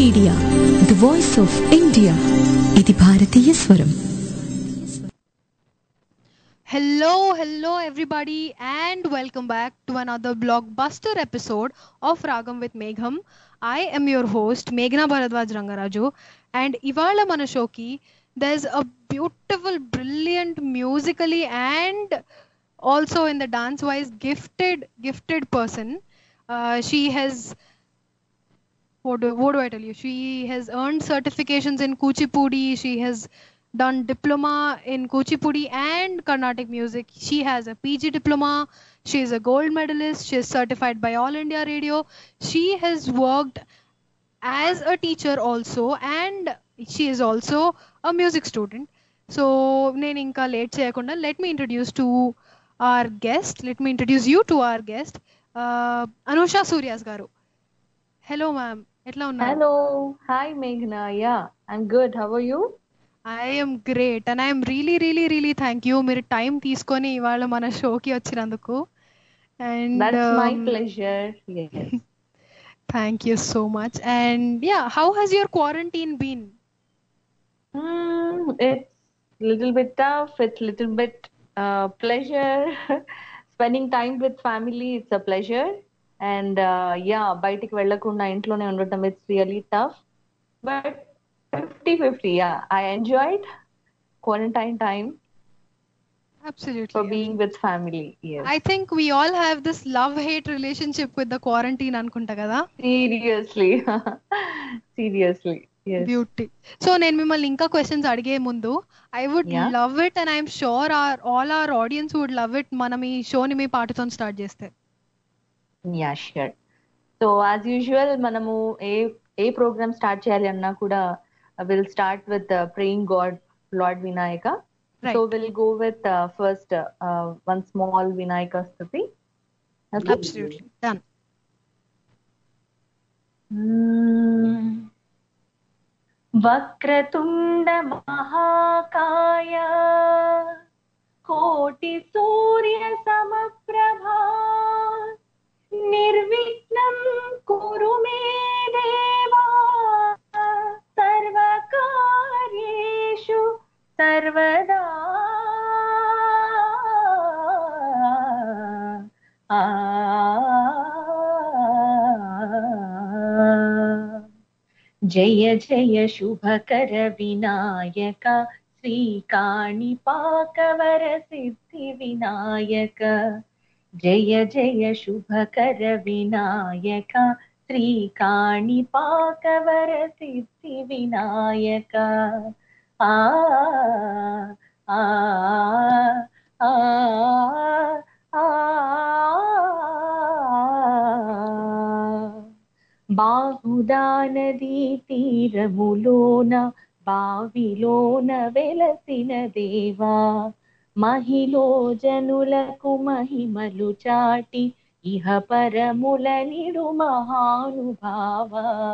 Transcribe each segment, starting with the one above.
Media the voice of India ఇది భారతీయ స్వరం Hello, hello everybody, and welcome back to another blockbuster episode of Ragam with Megham. I am your host, Meghna Bharadwaj Rangaraju, and Ivala Manashoki, there's a beautiful, brilliant, musically and also in the dance wise gifted, gifted person. Uh, she has what do, what do I tell you? She has earned certifications in Kuchipudi. She has done diploma in Kuchipudi and Carnatic music. She has a PG diploma. She is a gold medalist. She is certified by All India Radio. She has worked as a teacher also and she is also a music student. So నేను ఇంకా late చేయకుండా let me introduce to our guest let me introduce you to our guest Anusha Surya's గారు hello ma'am ఎట్లా ఉన్నారు Hello. Hi, Meghna. Yeah, I'm good. How are you? I'm great and I'm really really really thank you మీరు time తీసుకొని ఇవాళ మన షోకి వచ్చినందుకు and That's my pleasure. Yes. Thank you so much and yeah how has your quarantine been Hmm, it's a little bit tough. It's a little bit uh, pleasure. Spending time with family, it's a pleasure. And uh, yeah, బయటికి వెళ్ళకుండా ఇంట్లోనే ఉండటం it's really tough. But 50-50, yeah. I enjoyed quarantine time for absolutely being with family. Yes. I think we all have this love hate relationship with the quarantine అనుకుంటా కదా Seriously. Seriously. Yes. Beauty so నేను మిమ్మల్ని ఇంకా questions అడిగే ముందు I would Yeah. Love it and I'm sure our all our audience would love it మనం ఈ షోని మీ పాటతో స్టార్ట్ చేస్తే yeah sure so as usual మనము ఏ ఏ ప్రోగ్రామ్ స్టార్ట్ చేయాలి అన్నా కూడా will start with praying god lord Vinayaka Right. So we'll go with first one small Vinayaka స్థుతి అబ్సల్యూట్లీ డన్ వక్రతుండ మహాకాయ కోటి సూర్య సమప్రభా నిర్విఘ్నం కురు మే దేవా సర్వకార్యేషు సర్వదా ఆ జయ జయ శుభకర వినాయక శ్రీకాణిపాకవర సిద్ధి వినాయక జయ జయ శుభకర వినాయక శ్రీకాణిపాకవర సిద్ధి వినాయక ఆ ఆ ఆ ఆ బాహుదా నదీ తీరములోన బావిలోన వెలసిన దేవా మహిలో జనులకు మహిమలు చాటి ఇహ పరముల నిడు మహానుభావ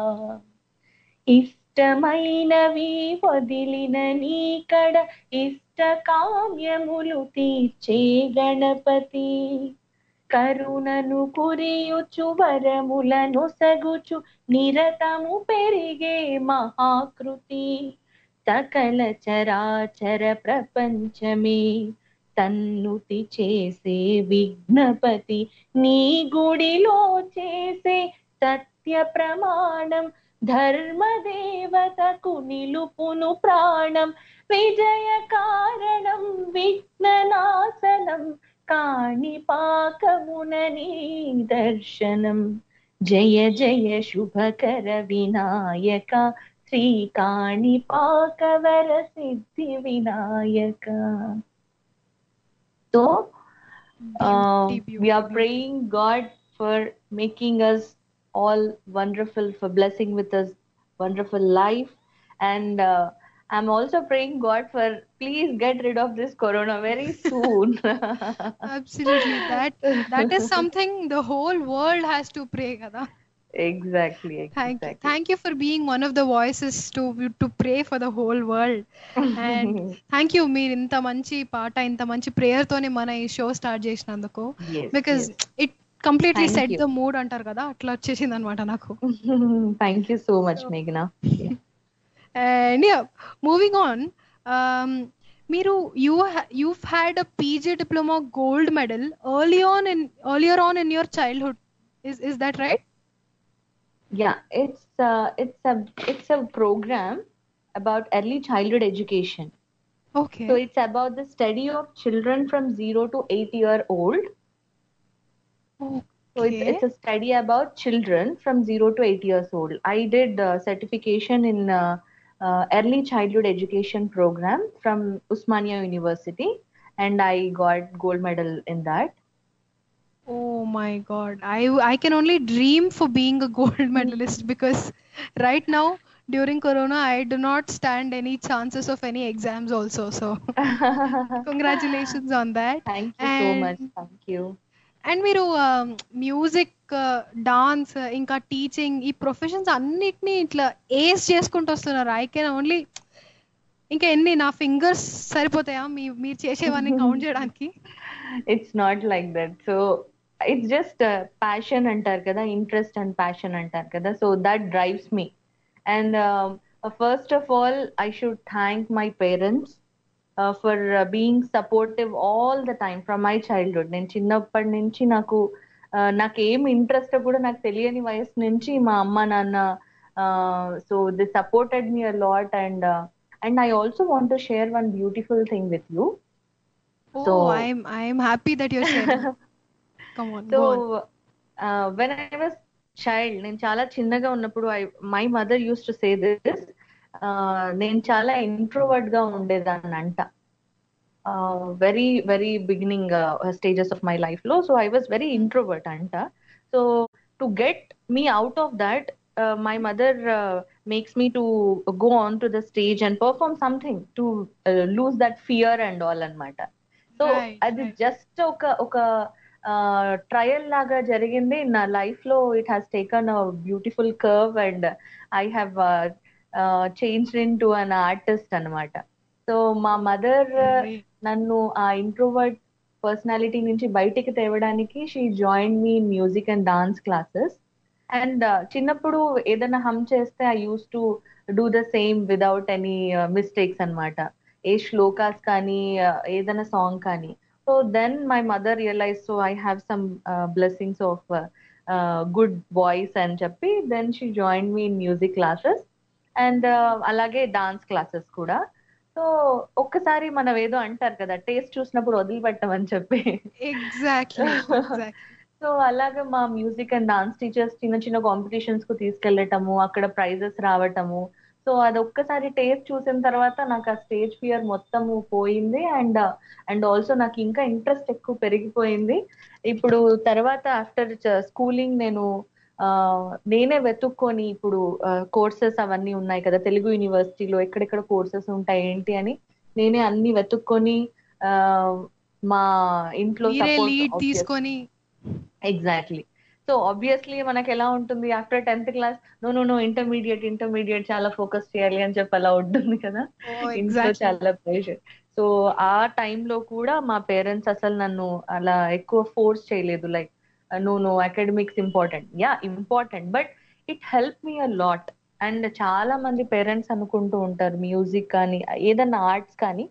ఇష్టమైనవి వదిలిన నీకడ ఇష్ట కామ్యములు తీర్చే గణపతి కరుణను కురియుచు వరములను సగుచు నిరతము పెరిగే మహాకృతి సకల చరాచర ప్రపంచమే తన్నుతి చేసే విఘ్నపతి నీ గుడిలో చేసే సత్య ప్రమాణం ధర్మదేవతకు నిలుపును ప్రాణం విజయ కారణం విఘ్ననాశనం కాణిపాకమునని దర్శనం జయ జయ శుభకర వినాయక శ్రీ కాణిపాకవర Siddhi Vinayaka so we are praying God for making us all wonderful, for blessing with us wonderful life. And uh, I'm also praying God for please get rid of this corona very soon. Absolutely. That that is something the whole world has to pray, kada. exactly. Thank you. exactly. Thank you for being one of the voices to to pray for the whole world. And thank you మీరు ఇంత మంచి పాట ఇంత మంచి prayer తోనే మన ఈ show start చేసినందుకు Yes, because yes. It completely Thank set you. The mood అంటారు కదా అట్లా వచ్చేసింది అనమాట నాకు థ్యాంక్ యూ సో మచ్ మేఘనా అండ్ మూవింగ్ ఆన్ మీరు you you had a PG diploma gold medal early on in earlier on in your childhood is is that right Yeah, it's uh, it's a it's a program about early childhood education. Okay So it's about the study of children from zero to eight year old. So it's, it's a study about children from zero to eight years old. I did uh, certification in uh, uh, early childhood education program from Usmania University, and I got gold medal in that. Oh my God. I I can only dream for being a gold medalist because right now during Corona I do not stand any chances of any exams also. So congratulations on that. Thank you so much. And- Thank you. And మీరు music dance ఇంకా teaching ఈ professions అన్నిటినీ ఇట్లా ఏస్ చేసుకుంటూ వస్తున్నారు I can only ఇంకా ఎన్ని నా ఫింగర్స్ సరిపోతాయా మీ మీరు చేసేవన్నీ కౌంట్ చేయడానికి it's not like that so it's just passion అంటారు కదా ఇంట్రెస్ట్ అండ్ ప్యాషన్ అంటారు కదా so that drives me and first of all I should thank my parents for being supportive all the time from my childhood నేను చిన్నప్పటి నుంచి నాకు uh, నాకు ఏం ఇంట్రెస్ట్ కూడా నాకు తెలియని వయసు నుంచి మా అమ్మ నాన్న so the supported me a lot and and I also want to share one beautiful thing with you oh So- I'm I'm happy that your sharing come on so when I was child నేను చాలా చిన్నగా ఉన్నప్పుడు I my mother use to say this నేను చాలా introvert గా ఉండేదాన్ని అంట very very beginning stages of my life లో so I was very introvert అంట so to get me out of that my mother makes me to go on to the stage and perform something to lose that fear and all అన్నమాట so Right, అది right. Just ఒక ఒక trial లాగా జరిగింది నా life లో it has taken a beautiful curve and I have change into an artist అనమాట so మా మదర్ నన్ను ఆ ఇంట్రోవర్ట్ పర్సనాలిటీ నుంచి బయటికి తేవడానికి she join me music and dance classes and చిన్నప్పుడు ఏదైనా హమ్ చేస్తే I use to do the same without any mistakes అన్నమాట ఏ శ్లోకాస్ కానీ uh, ఏదైనా సాంగ్ కానీ so then my mother realize so I have some blessings of good voice అని చెప్పి then she join me in music classes and అలాగే dance classes కూడా సో ఒక్కసారి మనం ఏదో అంటారు కదా టేస్ట్ చూసినప్పుడు వదిలిపెట్టమని చెప్పి ఎగ్జాక్ట్లీ ఎగ్జాక్ట్లీ సో అలాగే మా మ్యూజిక్ అండ్ డాన్స్ టీచర్స్ చిన్న చిన్న కాంపిటీషన్స్ కు తీసుకెళ్ళటము అక్కడ ప్రైజెస్ రావటము సో అది ఒక్కసారి టేస్ట్ చూసిన తర్వాత నాకు ఆ స్టేజ్ ఫియర్ మొత్తము పోయింది అండ్ అండ్ ఆల్సో నాకు ఇంకా ఇంట్రెస్ట్ ఎక్కువ పెరిగిపోయింది ఇప్పుడు తర్వాత ఆఫ్టర్ స్కూలింగ్ నేను ఆ, నేనే వెతుక్కొని ఇప్పుడు కోర్సెస్ అవన్నీ ఉన్నాయి కదా తెలుగు యూనివర్సిటీలో ఎక్కడెక్కడ కోర్సెస్ ఉంటాయి ఏంటి అని నేనే అన్ని వెతుక్కొని ఆ, మా ఇంట్లో మీరే support లీడ్ obvious- తీసుకొని ఎగ్జాక్ట్లీ సో ఆబ్వియస్లీ మనకి ఎలా ఉంటుంది after tenth class no no no intermediate intermediate చాలా ఫోకస్ చేయాలి అని చెప్పి అలా ఉంటుంది కదా Oh, ఇంట్లో exactly. చాలా ప్రెషర్ సో ఆ టైంలో కూడా మా పేరెంట్స్ అసలు నన్ను అలా ఎక్కువ ఫోర్స్ చేయలేదు like no no academics important yeah important but it help me a lot and చాలా మంది పేరెంట్స్ అనుకుంటూ ఉంటారు మ్యూజిక్ కానీ ఏదన్నా ఆర్ట్స్ కానీ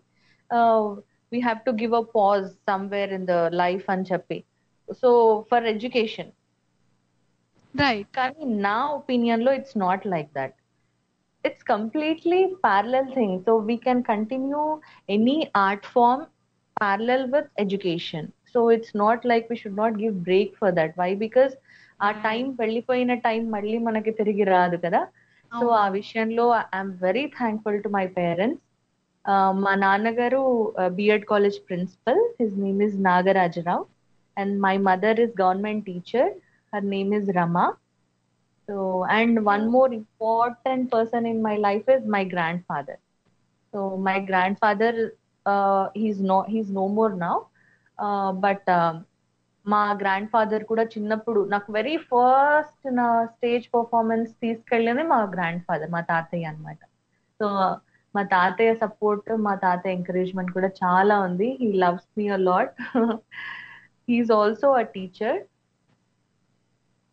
we have to give a pause somewhere in the life అని చెప్పి సో ఫర్ ఎడ్యుకేషన్ రైట్ కానీ నా ఒపీనియన్ లో it's not like that it's completely parallel thing so we can continue any art form parallel with education so it's not like we should not give break for that why because ఆ time వెళ్ళిపోయిన time మళ్ళీ మనకి తిరిగి రాదు కదా so ఆ విషయంలో I'm very thankful to my parents మా నాన్నగారు BEd college principal his name is Nagaraja Rao and my mother is government teacher her name is Rama so and one more important person in my life is my grandfather so my grandfather he's no he's no more now but మా grandfather కూడా చిన్నప్పుడు నాకు very first నా stage performance తీసుకెళ్ళింది మా grand father మా తాతయ్య అన్నమాట సో మా తాతయ్య సపోర్ట్ మా తాతయ్య ఎంకరేజ్మెంట్ కూడా చాలా ఉంది he loves me a lot he's also a teacher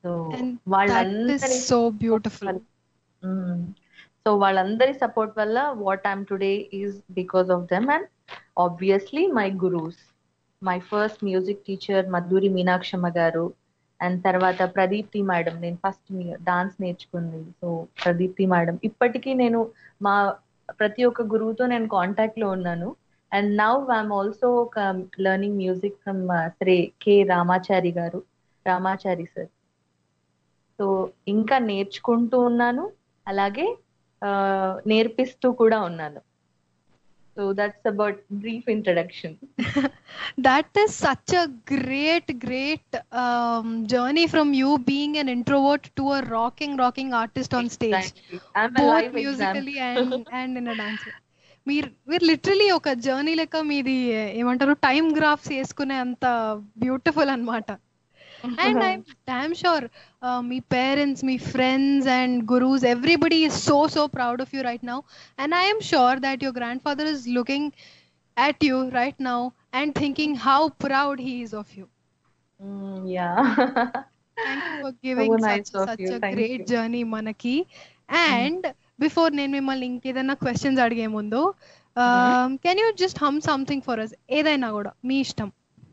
so And that వాళ్ళందరి is so beautiful. సో వాళ్ళందరి సపోర్ట్ వల్ల what I'm today is because of them and obviously my gurus my first music teacher Madhuri Meenakshamma garu and తర్వాత Pradeepti madam నేను first dance నేర్చుకుంది so Pradeepti madam ఇప్పటికీ నేను మా ప్రతి ఒక్క గురువుతో నేను కాంటాక్ట్ లో ఉన్నాను and now I'm also learning music from Shri K Ramachari garu Ramachari sir so ఇంకా నేర్చుకుంటూ ఉన్నాను అలాగే ఆ, నేర్పిస్తూ కూడా ఉన్నాను so that's about brief introduction that is such a great great um, journey from you being an introvert to a rocking rocking artist on stage both musically and and in a dance మీరు మీరు literally ఒక journey లెక్క మీది ఏమంటారు time graphs వేసుకునే అంత beautiful అన్నమాట and I damn sure మీ పేరెంట్స్ మీ friends and gurus everybody is so so proud of you right now and I'm sure that your grandfather is looking at you right now and thinking how proud he is of you. Yeah Thank you for giving nice such, of such you. a Thank great you. journey మనకి and before నేను మిమ్మల్ని ఇంకేదైనా questions అడిగే ముందు can you just hum something for us ఏదైనా కూడా మీ ఇష్టం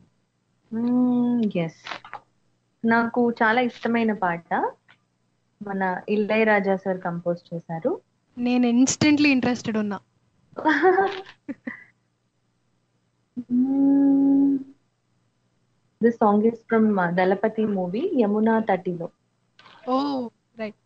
yes నాకు చాలా ఇష్టమైన పాట మన ఇళయరాజా సార్ కంపోజ్ చేశారు నేను ఇన్స్టెంట్లీ ఇంట్రెస్టెడ్ ఉన్నా this song is from Dalapathi movie Yamuna తటిలో ఓ రైట్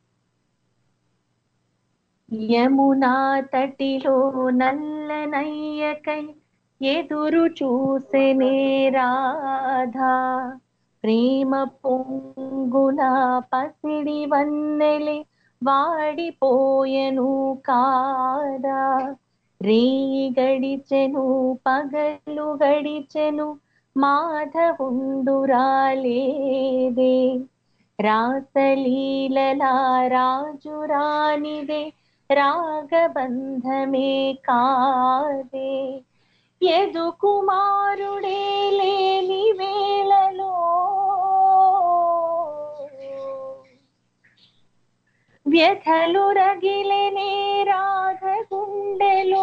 యమునా తటిలో నల్లనయ్యకై ఎదురు చూసెనే రాధా ప్రేమ పొంగున పసిడి వన్నెలే వాడిపోయెను కాదా రేయి గడిచెను పగలు గడిచెను మాధవుండు రాలేదే రాసలీలలా రాజు రానిదే రాగబంధమే కాదే ఎదు కుమారుడే లేని వేళలో వ్యథలు రగిలెనే రాధ గుండెలో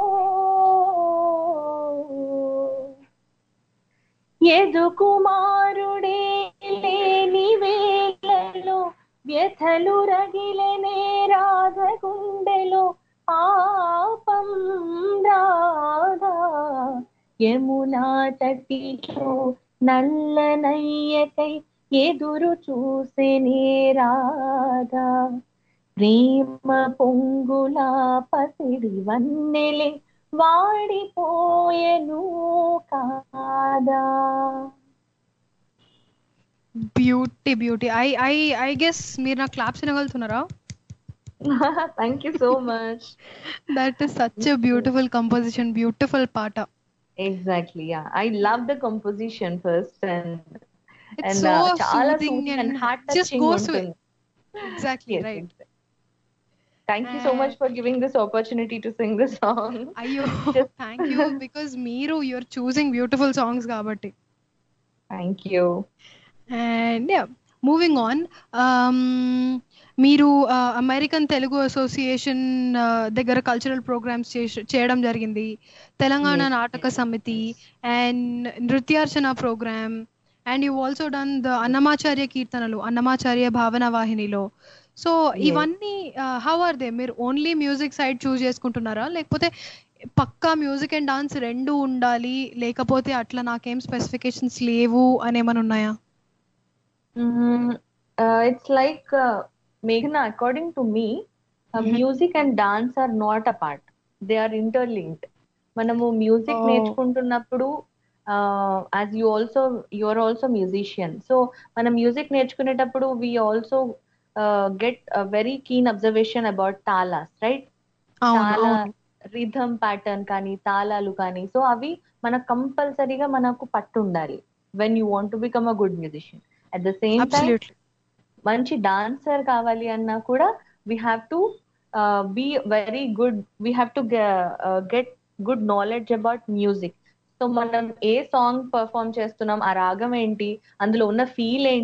ఎదు కుమారుడే లేని వేళలో వ్యథలు రగిలెనే రాధ గుండెలో పాపం రాధా యమునా తటిలో నల్లనయ్యకై ఎదురు చూసెనే రాధా ప్రేమ పొంగుల పసిడి వన్నెలే వాడిపోయెను కాదా beauty beauty I I I guess మీరు నాకు క్లాప్స్ వినగలుగుతున్నారా thank you so much that is such a beautiful composition beautiful పాట exactly yeah I love the composition first and It's and so చాలా soothing soothing and and heart just touching goes with- ఉంటుంది exactly Yes, right yes. Thank you so And- much for giving this opportunity to sing the song. అయ్యో Just- thank you because మీరు you are choosing beautiful songs కాబట్టి Thank you. And moving on మీరు American Telugu association దగ్గర cultural programs చేయడం జరిగింది Telangana Yes, Nataka yes, Samiti and Nrityarchana program and you also done the Annamacharya కీర్తనలు అన్నమాచార్య భావన వాహినిలో so Yes. ఇవన్నీ హౌ ఆర్ దే మీరు ఓన్లీ మ్యూజిక్ సైడ్ చూస్ చేసుకుంటున్నారా లేకపోతే పక్కా మ్యూజిక్ అండ్ డాన్స్ రెండు ఉండాలి లేకపోతే అట్లా నాకేం స్పెసిఫికేషన్స్ లేవు అని ఏమైనా ఉన్నాయా Mm, uh, it's like uh, Meghna, according to me, uh, Mhm. music and dance are not apart. They are interlinked. మనము మ్యూజిక్ Oh. నేర్చుకుంటున్నప్పుడు as you also you are also musician so మనం music నేర్చుకునేటప్పుడు we also get very keen observation about talas right అవును చాలా అవును rhythm pattern కానీ తాళాలు కానీ సో అవి మనకు కంపల్సరీగా మనకు పట్టు ఉండాలి when you want to become a good musician at the same time absolutely మంచి డాన్సర్ కావాలి అన్నా కూడా we have to be very good we have to get good knowledge about music so మనం ఏ సాంగ్ పర్ఫామ్ చేస్తున్నాం ఆ రాగం ఏంటి అందులో ఉన్న ఫీల్ ఏంటి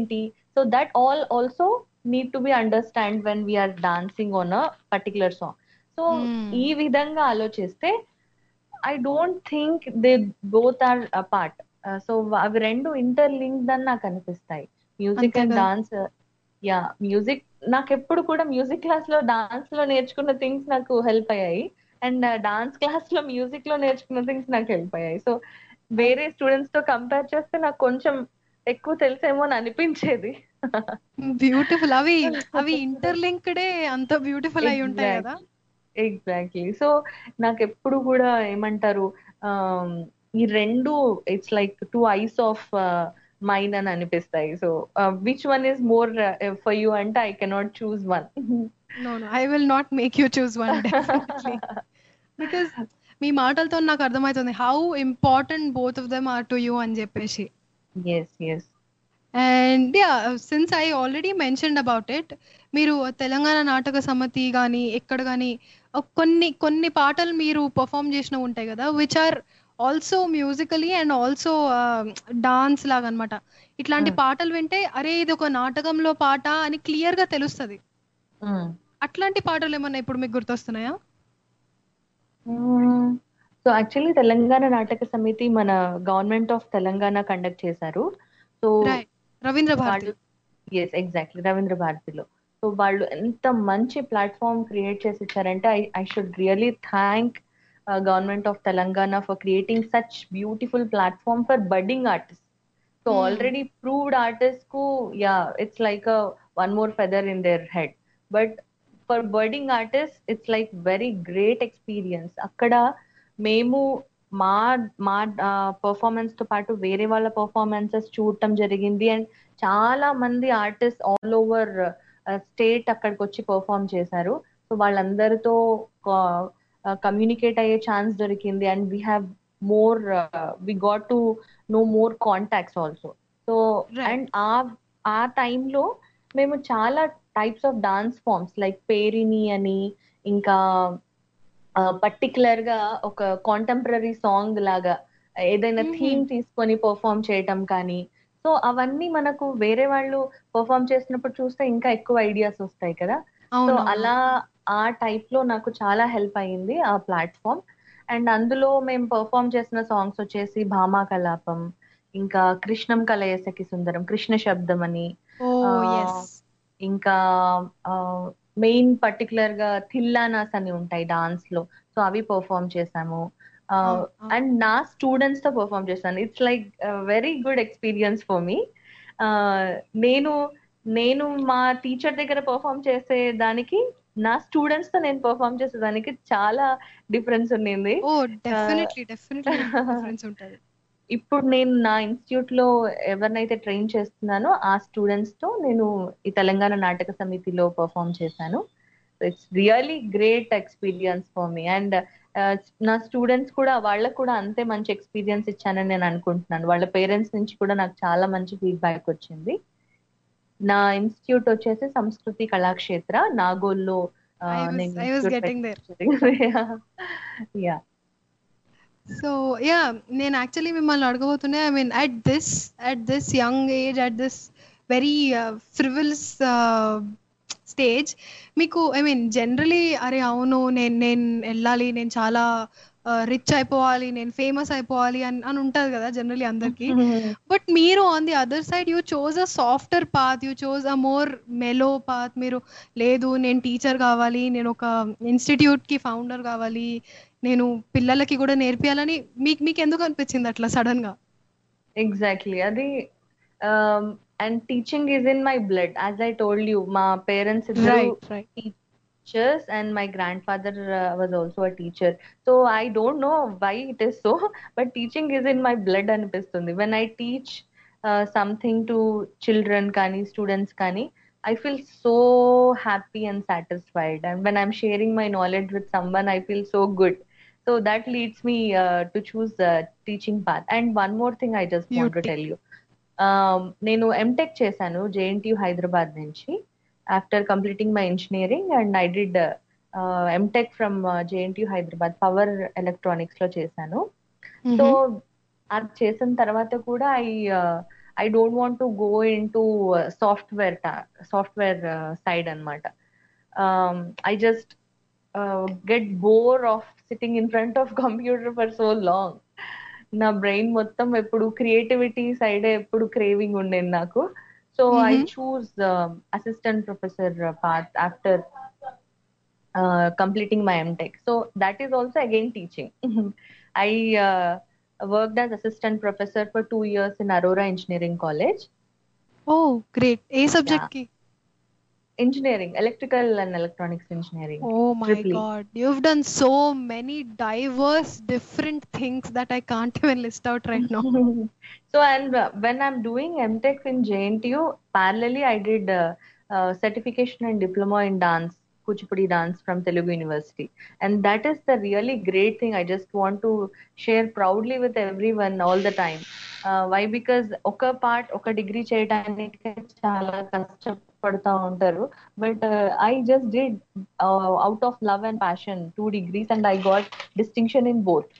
so that all also need to be understand when we're dancing on a particular song so Hmm. ఈ విధంగా ఆలోచిస్తే I don't think they both are part so అవి రెండు ఇంటర్ లింక్డ్ అని నాకు అనిపిస్తాయి మ్యూజిక్ అంతే అండ్ కదా. డాన్స్ యా మ్యూజిక్ నాకు ఎప్పుడు కూడా మ్యూజిక్ క్లాస్ లో డాన్స్ లో నేర్చుకున్న థింగ్స్ నాకు హెల్ప్ అయ్యాయి అండ్ డాన్స్ క్లాస్ లో మ్యూజిక్ లో నేర్చుకున్న థింగ్స్ నాకు హెల్ప్ అయ్యాయి సో వేరే స్టూడెంట్స్ తో కంపేర్ చేస్తే నాకు కొంచెం ఎక్కువ తెలుసేమో అని అనిపించేది బ్యూటిఫుల్ అవి అవి ఇంటర్లింక్డే అంత బ్యూటిఫుల్ అయి ఉంటాయి కదా ఎగ్జాక్ట్లీ సో నాకు ఎప్పుడు కూడా ఏమంటారు ఆమ్, ఈ రెండు it's like two eyes of mine అని అనిపిస్తాయి so which one is more for you అంటే I cannot choose one no no I will not make you choose one definitely because మీ మాటలతో నాకు అర్థమవుతుంది how important both of them are to you అని చెప్పేసి yes yes and yeah since I already mentioned about it మీరు తెలంగాణ నాటక సమితి కానీ ఎక్కడ కానీ కొన్ని కొన్ని పాటలు మీరు పర్ఫామ్ చేసినవి ఉంటాయి కదా which are also musically and also dance లాగా అనమాట ఇట్లాంటి Hmm. పాటలు వింటే అరే ఇది ఒక నాటకంలో పాట అని క్లియర్ గా తెలుస్తుంది అట్లాంటి పాటలు ఏమన్నా ఇప్పుడు మీకు గుర్తొస్తున్నాయా సో యాక్చువల్లీ తెలంగాణ నాటక సమితి మన గవర్నమెంట్ ఆఫ్ తెలంగాణ కండక్ట్ చేశారు సో రైట్ రవీంద్ర భారతి వాళ్ళు ఎస్ ఎగ్జాక్ట్లీ రవీంద్ర భారతిలో సో వాళ్ళు ఎంత మంచి ప్లాట్ఫామ్ క్రియేట్ చేసి ఇచ్చారంటే I I should really thank government of Telangana for creating such beautiful platform for budding artist so Hmm. Already proved artist కు yeah it's like one more feather in their head but for budding artist it's like very great experience అక్కడ మేము మా మా performance తో పాటు వేరే వాళ్ళ performances చూడటం జరిగింది అండ్ చాలా మంది ఆర్టిస్ట్ ఆల్ ఓవర్ స్టేట్ అక్కడికి వచ్చి పర్ఫామ్ చేశారు సో వాళ్ళందరితో కమ్యూనికేట్ అయ్యే ఛాన్స్ దొరికింది and we have more we got to know more contacts also so Right. And ఆ ఆ టైంలో మేము చాలా types of dance forms like Perini అని ఇంకా పర్టికులర్ గా ఒక కాంటెంపరీ సాంగ్ లాగా ఏదైనా Mhm. థీమ్ తీసుకొని పర్ఫామ్ చేయటం కానీ సో అవన్నీ మనకు వేరే వాళ్ళు పర్ఫామ్ చేసినప్పుడు చూస్తే ఇంకా ఎక్కువ ఐడియాస్ వస్తాయి కదా సో అవును అలా ఆ టైప్ లో నాకు చాలా హెల్ప్ అయ్యింది ఆ ప్లాట్ఫామ్ అండ్ అందులో మేము పర్ఫామ్ చేసిన సాంగ్స్ వచ్చేసి భామా కలాపం ఇంకా కృష్ణం కలయసకి సుందరం కృష్ణ శబ్దం అని ఓ ఆ, ఎస్ ఇంకా మెయిన్ పర్టికులర్ గా థిల్లానాస్ అని ఉంటాయి డాన్స్ లో సో అవి పర్ఫామ్ చేసాము అవును, అవును. అండ్ నా స్టూడెంట్స్ తో పర్ఫామ్ చేశాను it's like very good experience for me నేను నేను మా టీచర్ దగ్గర పర్ఫామ్ చేసే దానికి నా స్టూడెంట్స్ తో నేను పర్ఫామ్ చేసే దానికి చాలా డిఫరెన్స్ ఉండింది ఓ డెఫినెట్లీ డెఫినెట్లీ డిఫరెన్స్ ఉంటుంది ఇప్పుడు నేను నా ఇన్స్టిట్యూట్ లో ఎవరినైతే ట్రైన్ చేస్తున్నానో ఆ స్టూడెంట్స్ తో నేను ఈ తెలంగాణ నాటక సమితిలో పర్ఫామ్ చేశాను it's really great experience for me and నా స్టూడెంట్స్ కూడా వాళ్ళకు కూడా అంతే మంచి ఎక్స్పీరియన్స్ ఇచ్చానని నేను అనుకుంటున్నాను వాళ్ళ పేరెంట్స్ నుంచి కూడా నాకు చాలా మంచి ఫీడ్బ్యాక్ వచ్చింది నా ఇన్స్టిట్యూట్ వచ్చేసి సంస్కృతి కళాక్షేత్ర నాగోల్లో ఆ, I was- నేను I was institute getting there. Yeah so yeah నేను యాక్చువల్లీ మిమ్మల్ని అడగబోతున్నా I mean at this at this young age at this very frivolous stage మీకు ఐ మీన్ జనరలీ అరే అవును నేను నేను వెళ్ళాలి నేను చాలా రిచ్ అయిపోవాలి నేను ఫేమస్ అయిపోవాలి అని అని ఉంటుంది కదా జనరలీ అందరికి బట్ మీరు on the other side you chose a softer path you chose a more mellow path మీరు లేదు నేను టీచర్ కావాలి నేను ఒక ఇన్స్టిట్యూట్ కి ఫౌండర్ కావాలి నేను పిల్లలకి కూడా నేర్పియాలని మీకు మీకు ఎందుకు అనిపించింది అట్లా సడన్ గా ఎగ్జాక్ట్లీ అది and teaching is in my blood as I told you మా పేరెంట్స్ ఇద్దరు right right teachers and my grandfather uh, was also a teacher so i don't know why it is so but teaching is in my blood అనిపిస్తుంది when i teach uh, something to children కానీ students కానీ i feel so happy and satisfied and when i'm sharing my knowledge with someone i feel so good so that leads me uh, to choose the teaching path and one more thing i just want to Beauty. tell you um, నేను MTech చేశాను JNTU Hyderabad నుంచి after completing my engineering and I did MTech from JNTU Hyderabad power electronics లో చేశాను so అది చేసిన తర్వాత కూడా I I don't want to go into software software side అనమాట I just get bore of sitting in front of computer for so long నా brain మొత్తం ఎప్పుడు క్రియేటివిటీ సైడ్ ఎప్పుడు క్రేవింగ్ ఉండేది నాకు so I Mhm. Choose assistant professor path after completing my MTech. So that is also again teaching. I uh, worked as assistant professor for two years in Aurora Engineering College. Oh great ఏ subject కి Engineering, electrical and electronics engineering. Oh my Triple E. god, you've done so many diverse, different things that I can't even list out right now. so and uh, when I'm doing MTech in JNTU, parallelly I did uh, uh, certification and diploma in dance, Kuchipudi dance from Telugu University, and that is the really great thing. I just want to share proudly with everyone all the time. Uh, why? Because ఒక part ఒక degree చేయడానికి చాలా కష్టపడతా ఉంటారు but I just did out of love and passion two degrees and I got distinction in both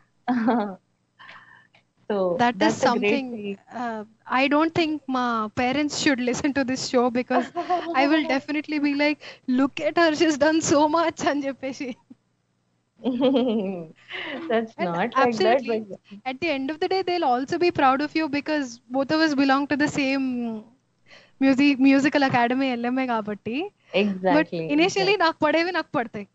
so That is something uh, I don't think my parents should listen to this show because I will definitely be like, look at her, she's done so much అని చెప్పేసి That's And not like that. absolutely. But at the end of the day they'll also be proud of you because both of us belong to the same music musical academy LMA కాబట్టి but exactly. Initially నాకు పడేవి నాకు పడతాయి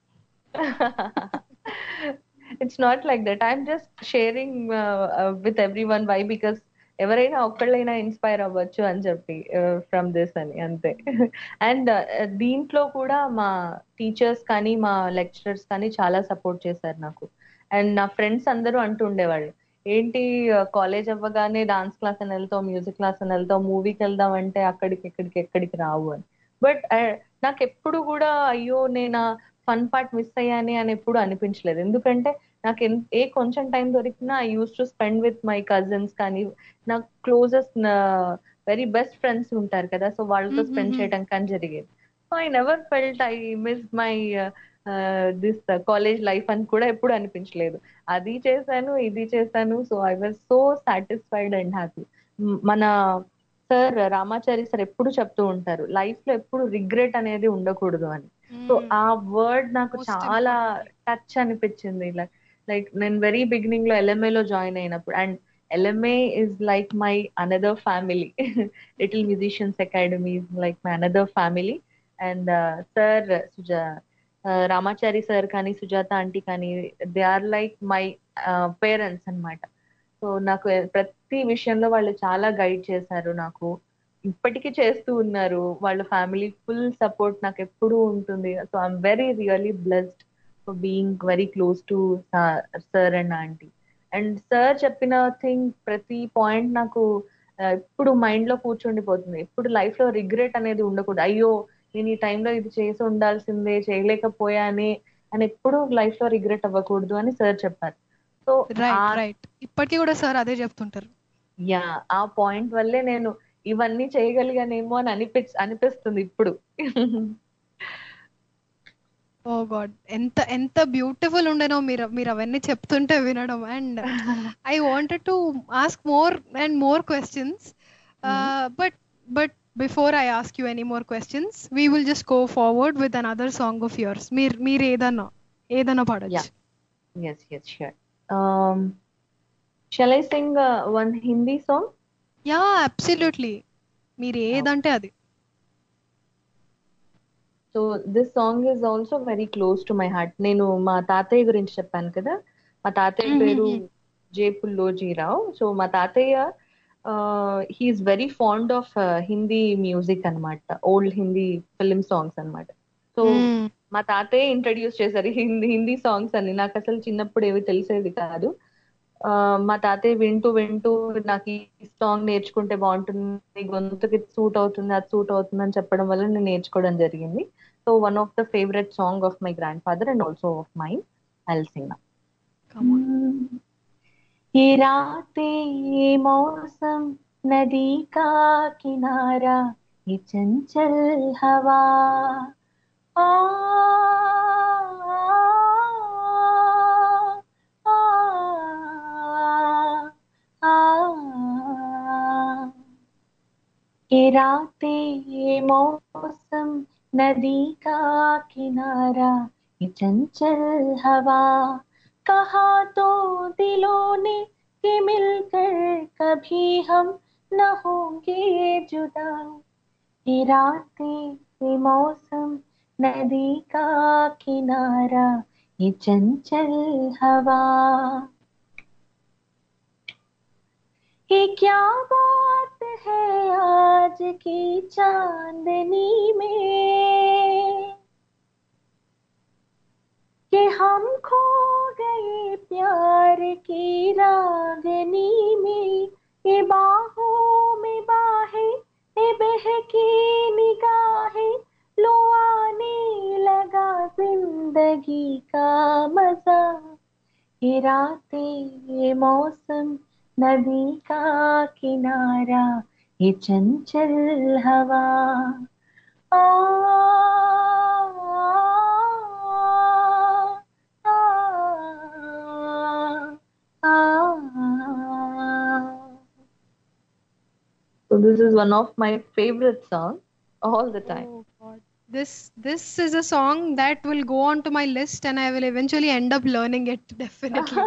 it's not like that. I'm just sharing uh, uh, with everyone why because ఎవరైనా ఒక్కళ్ళైనా inspire అవ్వచ్చు అని చెప్పి from this అని అంతే అండ్ దీంట్లో కూడా మా టీచర్స్ కానీ మా లెక్చరర్స్ కానీ చాలా సపోర్ట్ చేశారు నాకు అండ్ నా ఫ్రెండ్స్ అందరూ అంటూ ఉండేవాళ్ళు ఏంటి కాలేజ్ అవ్వగానే డాన్స్ క్లాస్ అని వెళ్తావు మ్యూజిక్ క్లాస్ అని వెళ్తావు మూవీకి వెళ్దాం అంటే అక్కడికి ఎక్కడికి ఎక్కడికి రావు అని బట్ నాకు ఎప్పుడు కూడా అయ్యో నేను ఫన్ పార్ట్ మిస్ అయ్యాని అని ఎప్పుడు అనిపించలేదు ఎందుకంటే నాకు ఎన్- ఏ కొంచెం టైం దొరికినా I use to spend with my cousins కానీ నాకు క్లోజెస్ట్ వెరీ బెస్ట్ ఫ్రెండ్స్ ఉంటారు కదా సో వాళ్ళతో స్పెండ్ Mhm. చేయడం కానీ జరిగేది so I never felt I miss my this college life అని కూడా ఎప్పుడు అనిపించలేదు అది చేశాను ఇది చేశాను so I was so satisfied and happy మన సార్ రామాచారి సార్ ఎప్పుడు చెప్తూ ఉంటారు లైఫ్ లో ఎప్పుడు రిగ్రెట్ అనేది ఉండకూడదు అని సో ఆ వర్డ్ నాకు Most చాలా important. టచ్ అనిపించింది లైక్ లైక్ నేను వెరీ బిగినింగ్ లో ఎల్ఎంఏ లో జాయిన్ అయినప్పుడు and LMA is like my another family little musicians academy is like my another family and sir Suja Ramachari sir కానీ సుజాత ఆంటీ కానీ they are like my parents అన్నమాట so నాకు ప్రతి విషయంలో వాళ్ళు చాలా గైడ్ చేశారు నాకు ఇప్పటికీ చేస్తూ ఉన్నారు వాళ్ళ ఫ్యామిలీ ఫుల్ సపోర్ట్ నాకు ఎప్పుడూ ఉంటుంది so I'm very really blessed for being very close to sir and aunty and sir చెప్పిన థింగ్ ప్రతి పాయింట్ నాకు ఆ, ఎప్పుడు మైండ్ లో కూర్చుండిపోతుంది ఎప్పుడు లైఫ్ లో రిగ్రెట్ అనేది ఉండకూడదు అయ్యో నేను ఈ టైంలో ఇది చేసి ఉండాల్సిందే చేయలేకపోయానే అని ఎప్పుడు లైఫ్ లో రిగ్రెట్ అవ్వకూడదు అని సార్ చెప్పారు సో రైట్ రైట్ ఇప్పటికీ కూడా సార్ అదే చెప్తుంటారు యా ఆ పాయింట్ వల్లే నేను ఇవన్నీ చేయగలిగానేమో అని అనిపి అనిపిస్తుంది ఇప్పుడు ఓ గాడ్ ఎంత ఎంత బ్యూటిఫుల్ ఉండేనో మీరు మీరు అవన్నీ చెప్తుంటే వినడం and I wanted to ask more and more questions but but before I ask you any more questions we will just go forward with another song of yours మీరు మీరు ఏదన్నా ఏదన్నా పాడచ్చు Yeah. yes yes sure um shall i sing uh, one hindi song yeah absolutely మీరు ఏదంటే అది so this song is also very close to my heart నేను మా తాతయ్య గురించి చెప్పాను కదా మా తాతయ్య Mhm. పేరు జేపుల్లోజీరావు సో మా తాతయ్య he is very fond of Hindi music అన్నమాట ఓల్డ్ హిందీ ఫిల్మ్ సాంగ్స్ అన్నమాట సో Mm. మా తాతయ్య ఇంట్రడ్యూస్ చేశారు హిందీ హిందీ సాంగ్స్ అని నాకు అసలు చిన్నప్పుడు ఏవి తెలిసేది కాదు ఆ, మా తాతయ్య వింటూ వింటూ నాకు ఈ సాంగ్ నేర్చుకుంటే బాగుంటుంది గొంతుకి సూట్ అవుతుంది అది సూట్ అవుతుంది అని చెప్పడం వల్ల నేను నేర్చుకోవడం జరిగింది so one of the favourite song of my grandfather and also of mind I'll sing Come on. ये रातें ये मौसम नदी का किनारा ये चंचल हवा आ, आ, आ, आ, ये रातें ये मौसम नदी का किनारा ये चंचल हवा कहा तो दिलों ने कि मिलकर कभी हम न होंगे जुदा ये रातें ये मौसम नदी का किनारा ये चंचल हवा ये क्या बात है आज की चांदनी में कि हम खो गए प्यार की रागनी में ये बाहों में बाहें ये बहकी निगाहें लो आने लगा जिंदगी का मजा ये रातें ये मौसम नदी का किनारा ये चंचल हवा आ, आ, आ, आ. So this is one of my favorite songs all the time. Oh God. This this is a song that will go on to my list and I will eventually end up learning it definitely.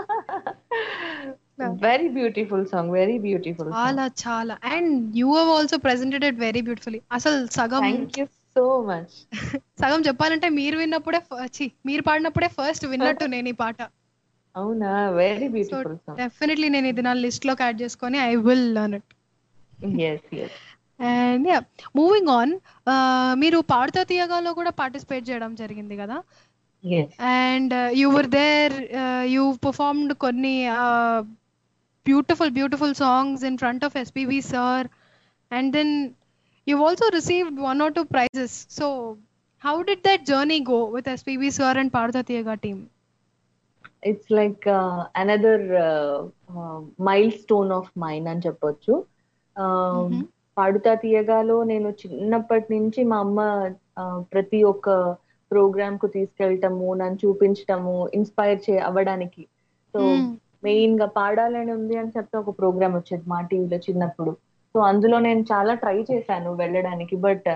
very beautiful song, very beautiful song. చాలా చాలా and you have also presented it very beautiful అసలు సగం Thank you so much. సగం చెప్పాలంటే మీరు విన్నప్పుడే ఫ- ఛీ, మీరు పాడినప్పుడే ఫస్ట్ విన్నట్టు నేను ఈ పాట అవునా very so beautiful song definitely నేను ఇది నా లిస్ట్ లోకి యాడ్ చేసుకొని I will learn it yes yes and yeah moving on మీరు పాడుతా తీయగాలో కూడా పార్టిసిపేట్ చేయడం జరిగింది కదా yes and you were there you performed కొన్ని beautiful beautiful songs in front of SPB sir and then you also received one or two prizes so how did that journey go with SPB sir and పాడుతా తీయగా team it's like another milestone of mine అని చెప్పొచ్చు Uh, Mhm. పాడుతా తీయగాలో నేను చిన్నప్పటి నుంచి మా అమ్మ uh, ప్రతి ఒక్క ప్రోగ్రామ్ కు తీసుకెళ్ళటము నన్ను చూపించటము ఇన్స్పైర్ చే అవ్వడానికి సో మెయిన్ గా పాడాలని ఉంది అని చెప్తే ఒక ప్రోగ్రామ్ వచ్చేది మా టీవీలో చిన్నప్పుడు సో అందులో నేను చాలా ట్రై చేశాను వెళ్ళడానికి but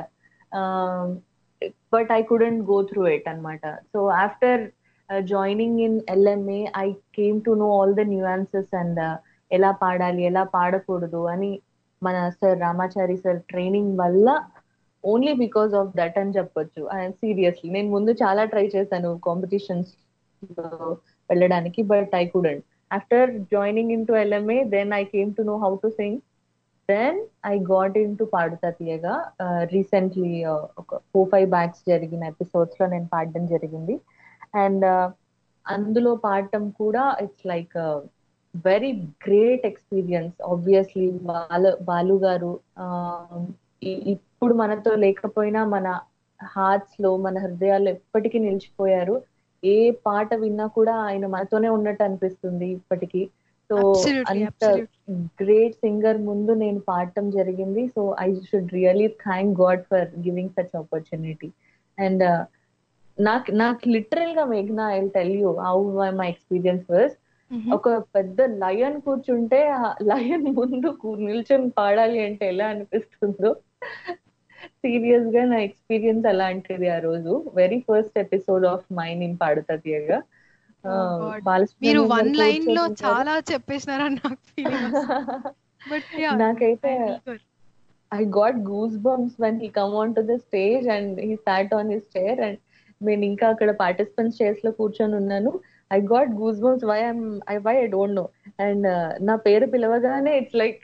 but I couldn't go through it అన్నమాట so after joining in LMA I came to know all the nuances and ఎలా పాడాలి ఎలా పాడకూడదు అని మన సార్ రామాచారి సార్ ట్రైనింగ్ వల్ల ఓన్లీ బికాస్ ఆఫ్ దట్ అని చెప్పొచ్చు సీరియస్లీ నేను ముందు చాలా ట్రై చేశాను కాంపిటీషన్స్ వెళ్ళడానికి but I couldn't after joining in to LMA then I came to know how to sing then I got in to Padutha Theeyaga recently ఒక four five backs జరిగిన episodes లో నేను పాడడం జరిగింది అండ్ అందులో పాడటం కూడా it's like very great experience obviously Balu Balu garu um, ఈ- ఇప్పుడు మనతో లేకపోయినా మన హార్ట్స్ లో మన హృదయాల్లో ఎప్పటికీ నిలిచిపోయారు ఏ పాట విన్నా కూడా ఆయన మనతోనే ఉన్నట్టు అనిపిస్తుంది ఇప్పటికీ సో Absolutely, అంత absolutely. గ్రేట్ సింగర్ ముందు నేను పాడటం జరిగింది so I should really thank God for giving such opportunity and నాకు నాకు లిటరల్ గా మేఘ్నా I tell you how my experience was ఒక పెద్ద లయన్ కూర్చుంటే లయన్ ముందు కూ- నిల్చొని పాడాలి అంటే ఎలా అనిపిస్తుందో సీరియస్ గా నా ఎక్స్పీరియన్స్ అలాంటిది ఆ రోజు very first episode of mine in Padutha Theeyaga ఆ, Oh God. బాలసుబ్రహ్మణ్యం మీరు గారు వన్ లైన్ లో కూర్చొని చాలా చెప్పేసినారని నాకు ఫీలింగ్ బట్ నాకైతే I got goosebumps when he come onto the stage and he sat on his chair and నేను ఇంకా అక్కడ పార్టిసిపెంట్స్ చైర్స్ లో కూర్చొని ఉన్నాను I got goose bumps why I'm I why I don't know and నా పేరు పిలవగానే ఇట్స్ లైక్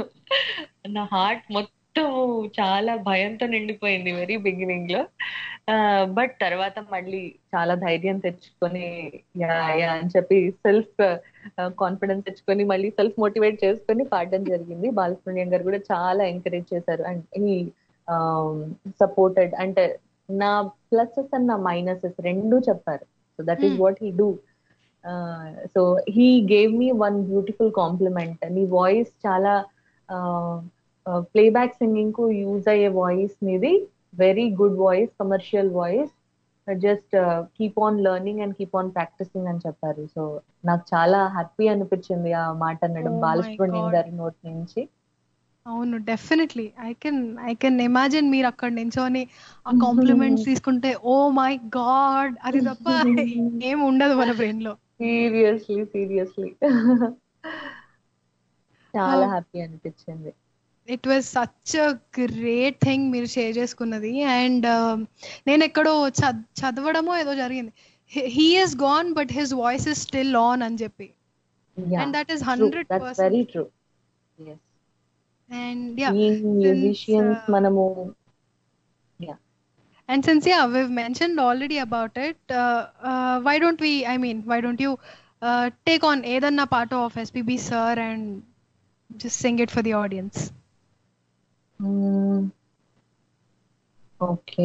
నా హార్ట్ మొత్తం చాలా భయంతో నిండిపోయింది వెరీ బిగినింగ్ లో బట్ తర్వాత మళ్ళీ చాలా ధైర్యం తెచ్చుకొని యా యా అని చెప్పి సెల్ఫ్ కాన్ఫిడెన్స్ తెచ్చుకొని మళ్ళీ సెల్ఫ్ మోటివేట్ చేసుకొని పాడడం జరిగింది బాలసుబ్రహ్మణ్యం గారు కూడా చాలా ఎంకరేజ్ చేశారు అండ్ ఈ సపోర్టెడ్ అంటే నా ప్లసెస్ అండ్ నా మైనసెస్ రెండు చెప్పారు so that is Hmm. What he do so he gave me one beautiful compliment నీ వాయిస్ చాలా ప్లేబ్యాక్ సింగింగ్ కు యూజ్ అయ్యే వాయిస్ నీది very good voice commercial voice just keep on learning and keep on practising అని చెప్పారు so నాకు చాలా happy అనిపించింది ఆ మాట అనడం Oh my బాలసుబ్రహ్మణ్యం God. గారి నోట్ నుంచి అవును definitely I can I can imagine మీరు అక్కడ నించొని ఆ కాంప్లిమెంట్స్ తీసుకుంటే ఓ మై గాడ్ అది తప్ప ఏం ఉండదు మన బ్రెయిన్ లో సీరియస్లీ సీరియస్లీ చాలా Oh. హ్యాపీ అనిపించింది it was such a great thing మీరు షేర్ చేసుకున్నది అండ్ నేను ఎక్కడో చద్- చదవడమో ఏదో జరిగింది he is gone but his voice is still on అని చెప్పి and that is hundred that's percent very true yes and yeah musicians uh, మనము And since yeah, we've mentioned already about it, uh, uh, why don't we? I mean, why don't you uh, take on Edanna part of SPB sir and just sing it for the audience? Okay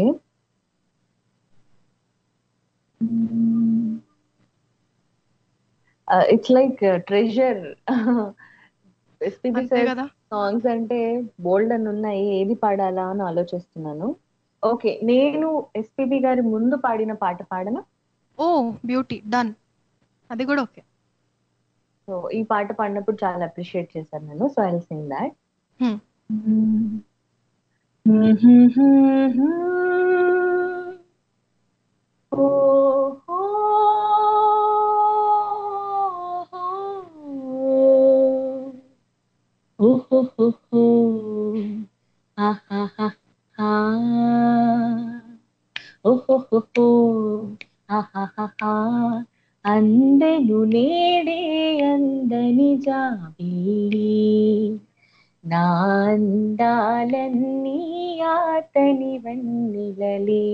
it's like treasure SPB అంతే sir కదా songs అంటే బోల్డ్ అని ఉన్నాయి ఏది పాడాలా అని ఆలోచిస్తున్నాను okay నేను ఎస్పీబీ గారి ముందు పాడిన పాట పాడనా ఓ బ్యూటీ డన్ అది కూడా ఓకే సో ఈ పాట పాడినప్పుడు చాలా అప్రిషియేట్ చేశాను నేను సో ఐ సింగ్ దాట్ అందెను నేడే అందని జాబిల్లి నా అందాలన్నీ ఆతని వన్నెలలే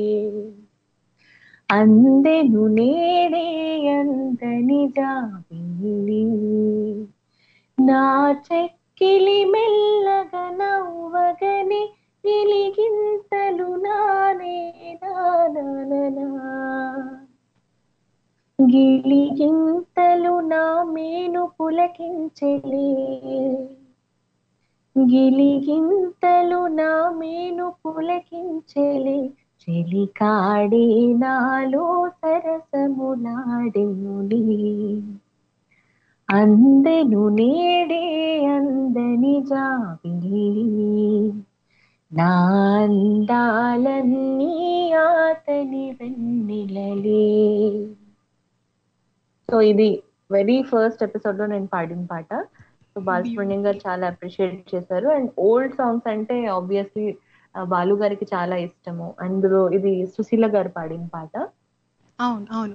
అందెను నేడే అందని జాబిల్లి నా చెక్కిలి మెల్లగా నవ్వగని వెలిగింతలు నానే నానా గిలిగింతలు నా మేను పులకించెలే గిలిగింతలు నా మేను పులకించెలే చెలికాడే నాలో సరసములాడెనులే అందెను నేడే అందని జాబిల్లి నా అందాలన్నీ ఆతని వెన్నెలలే సో ఇది వెరీ ఫస్ట్ ఎపిసోడ్ లో నేను పాడిన పాట సో బాలసుబ్రహ్మణ్యం గారు చాలా అప్రిషియేట్ చేశారు అండ్ ఓల్డ్ సాంగ్స్ అంటే ఆబ్వియస్లీ బాలు గారికి చాలా ఇష్టము అందులో ఇది సుశీల గారు పాడిన పాట అవును అవును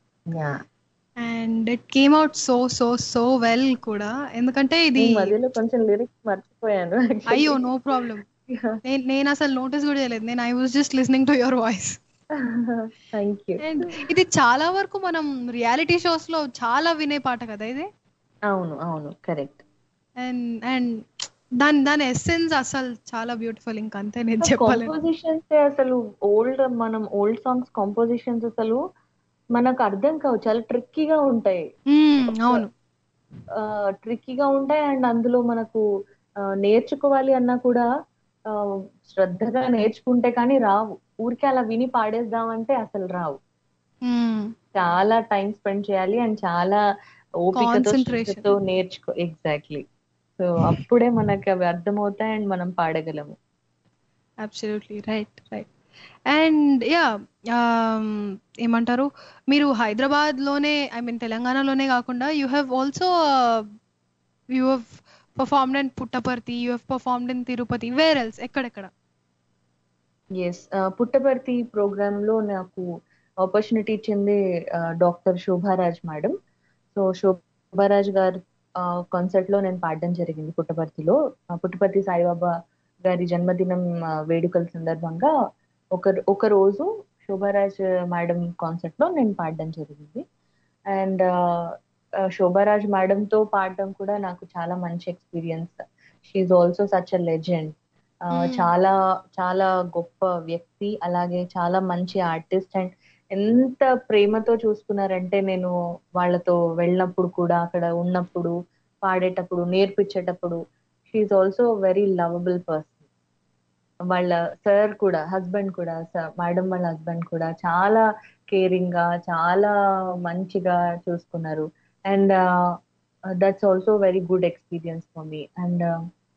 and it came out so so so well కూడా ఎందుకంటే ఇది ఈ మధ్యలో కొంచెం లిరిక్స్ మర్చిపోయాను అయ్యో నో ప్రాబ్లం నేను అసలు నోటీస్ కూడా చేయలేదు నేను I was just listening to your voice thank you and ఇది చాలా వరకు మనం రియాలిటీ షోస్ లో చాలా వినే పాట కదా ఇది అవును అవును కరెక్ట్ అండ్ అండ్ దాని దాని ఎస్సెన్స్ అసలు చాలా బ్యూటిఫుల్ ఇంకా అంతే నేను చెప్పాలి కాంపోజిషన్స్ అసలు ఓల్డ్ మనం ఓల్డ్ సాంగ్స్ కాంపోజిషన్స్ అసలు మనకు అర్థం కావు చాలా ట్రిక్కీగా ఉంటాయి అవును ట్రిక్కీగా ఉంటాయి అండ్ అందులో మనకు ఆ, నేర్చుకోవాలి అన్నా కూడా ఆ, శ్రద్ధగా నేర్చుకుంటే కానీ రావు ఊరికే అలా విని పాడేద్దామంటే అసలు రావు మ్మ్. చాలా టైం స్పెండ్ చేయాలి అండ్ చాలా ఓపికతో Concentration. శ్రద్ధతో నేర్చుకో ఎగ్జాక్ట్లీ సో అప్పుడే మనకి అవి అర్థమవుతాయి అండ్ మనం పాడగలము absolutely right right and yeah ఏమంటారు మీరు హైదరాబాద్ లోనే ఐ మీన్ తెలంగాణలోనే కాకుండా you have also you have performed in Puttaparthi you have performed in Tirupati where else ఎక్కడెక్కడ ఎస్ పుట్టపర్తి ప్రోగ్రామ్ లో నాకు ఆపర్చునిటీ ఇచ్చింది doctor Shobharaj madam so Shobharaj garu concert లో నేను పాడడం జరిగింది పుట్టపర్తిలో ఆ, పుట్టపర్తి సాయిబాబా గారి జన్మదినం ఆ, వేడుకల సందర్భంగా ఒక ఒక రోజు శోభారాజ్ మేడం కాన్సర్ట్ లో నేను పాడడం జరిగింది అండ్ శోభారాజ్ మేడం తో పాడడం కూడా నాకు చాలా మంచి experience she is also such a legend Hmm. చాలా చాలా గొప్ప వ్యక్తి అలాగే చాలా మంచి ఆర్టిస్ట్ అండ్ ఎంత ప్రేమతో చూసుకున్నారంటే నేను వాళ్ళతో వెళ్ళినప్పుడు కూడా అక్కడ ఉన్నప్పుడు పాడేటప్పుడు నేర్పించేటప్పుడు she is also very lovable person వాళ్ళ సార్ కూడా హస్బెండ్ కూడా మేడం వాళ్ళ హస్బెండ్ కూడా చాలా కేరింగ్ గా చాలా మంచిగా చూసుకున్నారు and that's also very good experience for me and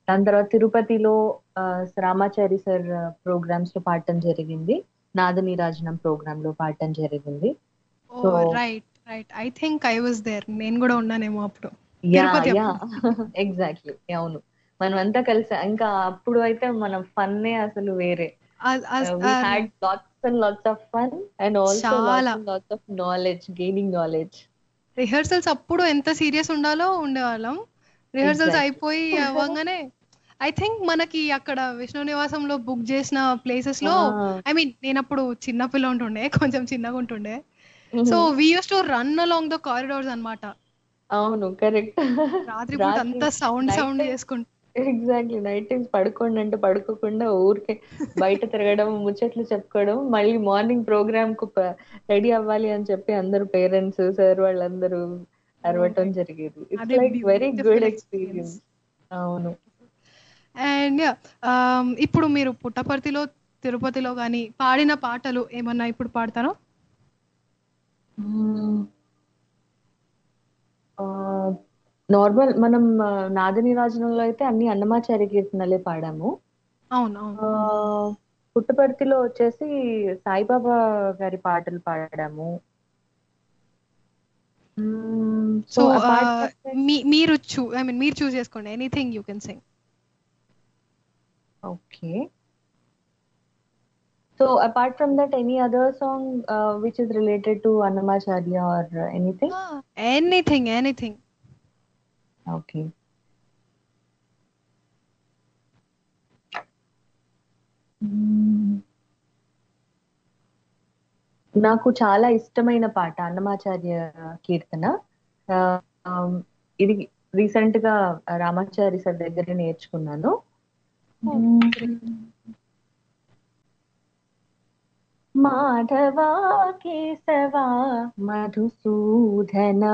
దాని తర్వాత తిరుపతిలో ఆ, రామాచారి సార్ ప్రోగ్రామ్స్ లో పాడటం జరిగింది నాద నీరాజనం ప్రోగ్రామ్ లో పాడటం జరిగింది ఓ So- right right I think I was there నేను కూడా ఉన్నానేమో అప్పుడు యా తిరుపతి యా ఎగ్జాక్ట్లీ అవును మనం అంతా కలిసి ఇంకా అప్పుడు అయితే మన ఫన్నే అసలు వేరే ఆ- ఆ- వి ఆ- had lots and lots of fun and also చాలా. Lots of knowledge gaining knowledge rehearsals అప్పుడు ఎంత సీరియస్ ఉండాలో ఉండేవాళ్ళం రిహర్సల్స్ Exactly. అయిపోయి అవ్వగానే ఐ థింక్ మనకి అక్కడ విష్ణు నివాసంలో బుక్ చేసిన ప్లేసెస్ లో ఐ మీన్ నేను అప్పుడు చిన్న పిల్ల ఉంటుండే కొంచెం చిన్నగా ఉంటుండే so we use to run along the corridors అన్నమాట అవును కరెక్ట్ రాత్రి పూట అంతా సౌండ్ సౌండ్ చేసుకుంటూ ఎగ్జాక్ట్లీ నైట్ టైమ్స్ పడుకోండి అంటే పడుకోకుండా ఊరికే బయట తిరగడం ముచ్చట్లు చెప్పుకోవడం మళ్ళీ మార్నింగ్ ప్రోగ్రామ్ కు రెడీ అవ్వాలి అని చెప్పి అందరు పేరెంట్స్ సార్ వాళ్ళందరూ అరవటం జరిగేది ఇట్స్ అదే like very beautiful good experience. Experience అవును అండ్ ఇప్పుడు మీరు పుట్టపర్తిలో తిరుపతిలో కానీ పాడిన పాటలు ఏమన్నా ఇప్పుడు పాడతారా నార్మల్ మనం ఆ, నాదనీరాజనంలో అయితే అన్ని అన్నమాచార్య కీర్తనలే పాడాము అవును ఆ, అవును పుట్టపర్తిలో వచ్చేసి సాయిబాబా గారి పాటలు పాడాము సో సో మీరు చూ ఐ మీన్ మీరు చూస్ చేసుకోండి anything you can sing okay so apart from that any other song which is related to Annamacharya or anything anything anything okay నాకు చాలా ఇష్టమైన పాట అన్నమాచార్య కీర్తన ఆ, ఆ, ఇది రీసెంట్ గా రామాచారి సార్ దగ్గర నేర్చుకున్నాను మాధవా కేశవా మధుసూదనా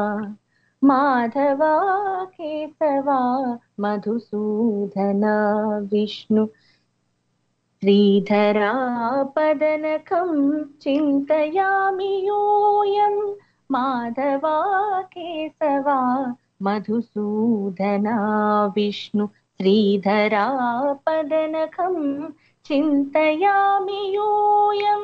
మాధవా కేశవా మధుసూదనా విష్ణు శ్రీధరా పదనకం చింతయామి యోయం మాధవా కేశవా మధుసూదనా విష్ణు శ్రీధరా పదనకం చింతయామి యోయం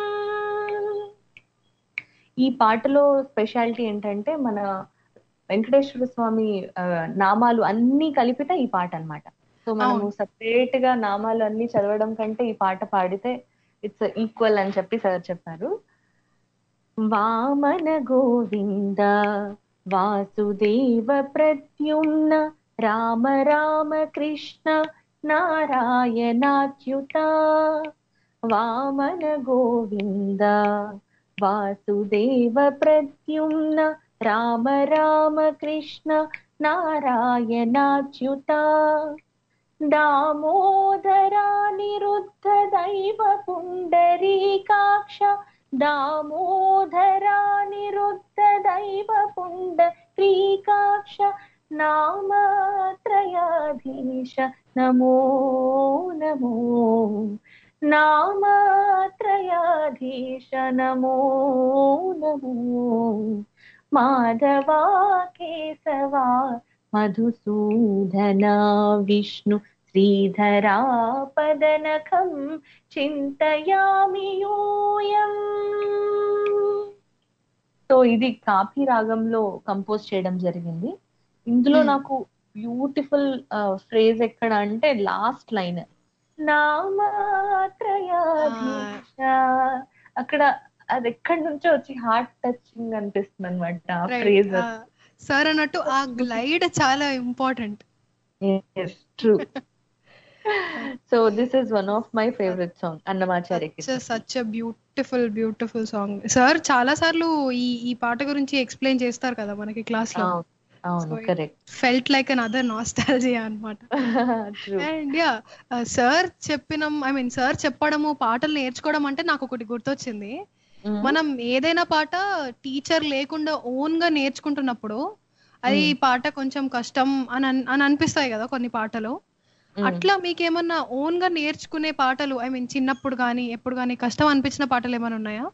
ఈ పాటలో స్పెషాలిటీ ఏంటంటే మన వెంకటేశ్వర స్వామి ఆ, నామాలు అన్ని కలిపితే ఈ పాట అన్నమాట సో మనము అవును. సపరేట్ గా నామాలు అన్ని చదవడం కంటే ఈ పాట పాడితే ఇట్స్ ఈక్వల్ అని చెప్పి సార్ చెప్పారు వామన గోవింద వాసుదేవ ప్రద్యుమ్న రామ రామ కృష్ణ నారాయణాచ్యుత వామన గోవింద వాసుదేవ ప్రద్యుమ్న రామ రామ కృష్ణ నారాయణాచ్యుత దామోదరా నిరుద్ధ దైవ పుండరీకాక్ష దామోదరా నిరుద్ధ దైవ పుండరీకాక్ష నామత్రయాధీశ నమో నమో నామత్రయాధీశ నమో నమో మాధవా కేశవా మధుసూదనా విష్ణు శ్రీధరా పదనఖం చింతయామి యూయం సో ఇది కాఫీ రాగంలో కంపోజ్ చేయడం జరిగింది ఇందులో Hmm. నాకు బ్యూటిఫుల్ ఫ్రేజ్ ఎక్కడ అంటే లాస్ట్ లైన్ నామాత్రయాధీశ అక్కడ అది ఎక్కడి నుంచో వచ్చి హార్ట్ టచింగ్ అనిపిస్తుంది అనమాట ఆ ఫ్రేజ్ సార్ అన్నట్టు ఆ గ్లైడ్ చాలా important true so this is one of my favourite song అన్నమాచార్యకి such beautiful beautiful song sir చాలా సార్లు ఈ ఈ పాట గురించి ఎక్స్ప్లెయిన్ చేస్తారు కదా మనకి క్లాస్ లో అవును So, correct felt like another nostalgia అన్నమాట ట్రూ అండ్ యా సార్ చెప్పిన ఐ మీన్ సార్ చెప్పడము పాటలు నేర్చుకోవడం అంటే నాకు ఒకటి గుర్తొచ్చింది మనం ఏదైనా పాట టీచర్ లేకుండా ఓన్ గా నేర్చుకుంటున్నప్పుడు అది ఈ పాట కొంచెం కష్టం అని అన్- అని అనిపిస్తాయి కదా కొన్ని పాటలు అట్లా మీకేమన్నా ఓన్ గా నేర్చుకునే పాటలు ఐ మీన్ చిన్నప్పుడు కానీ ఎప్పుడు కానీ కష్టం అనిపించిన పాటలు ఏమైనా ఉన్నాయా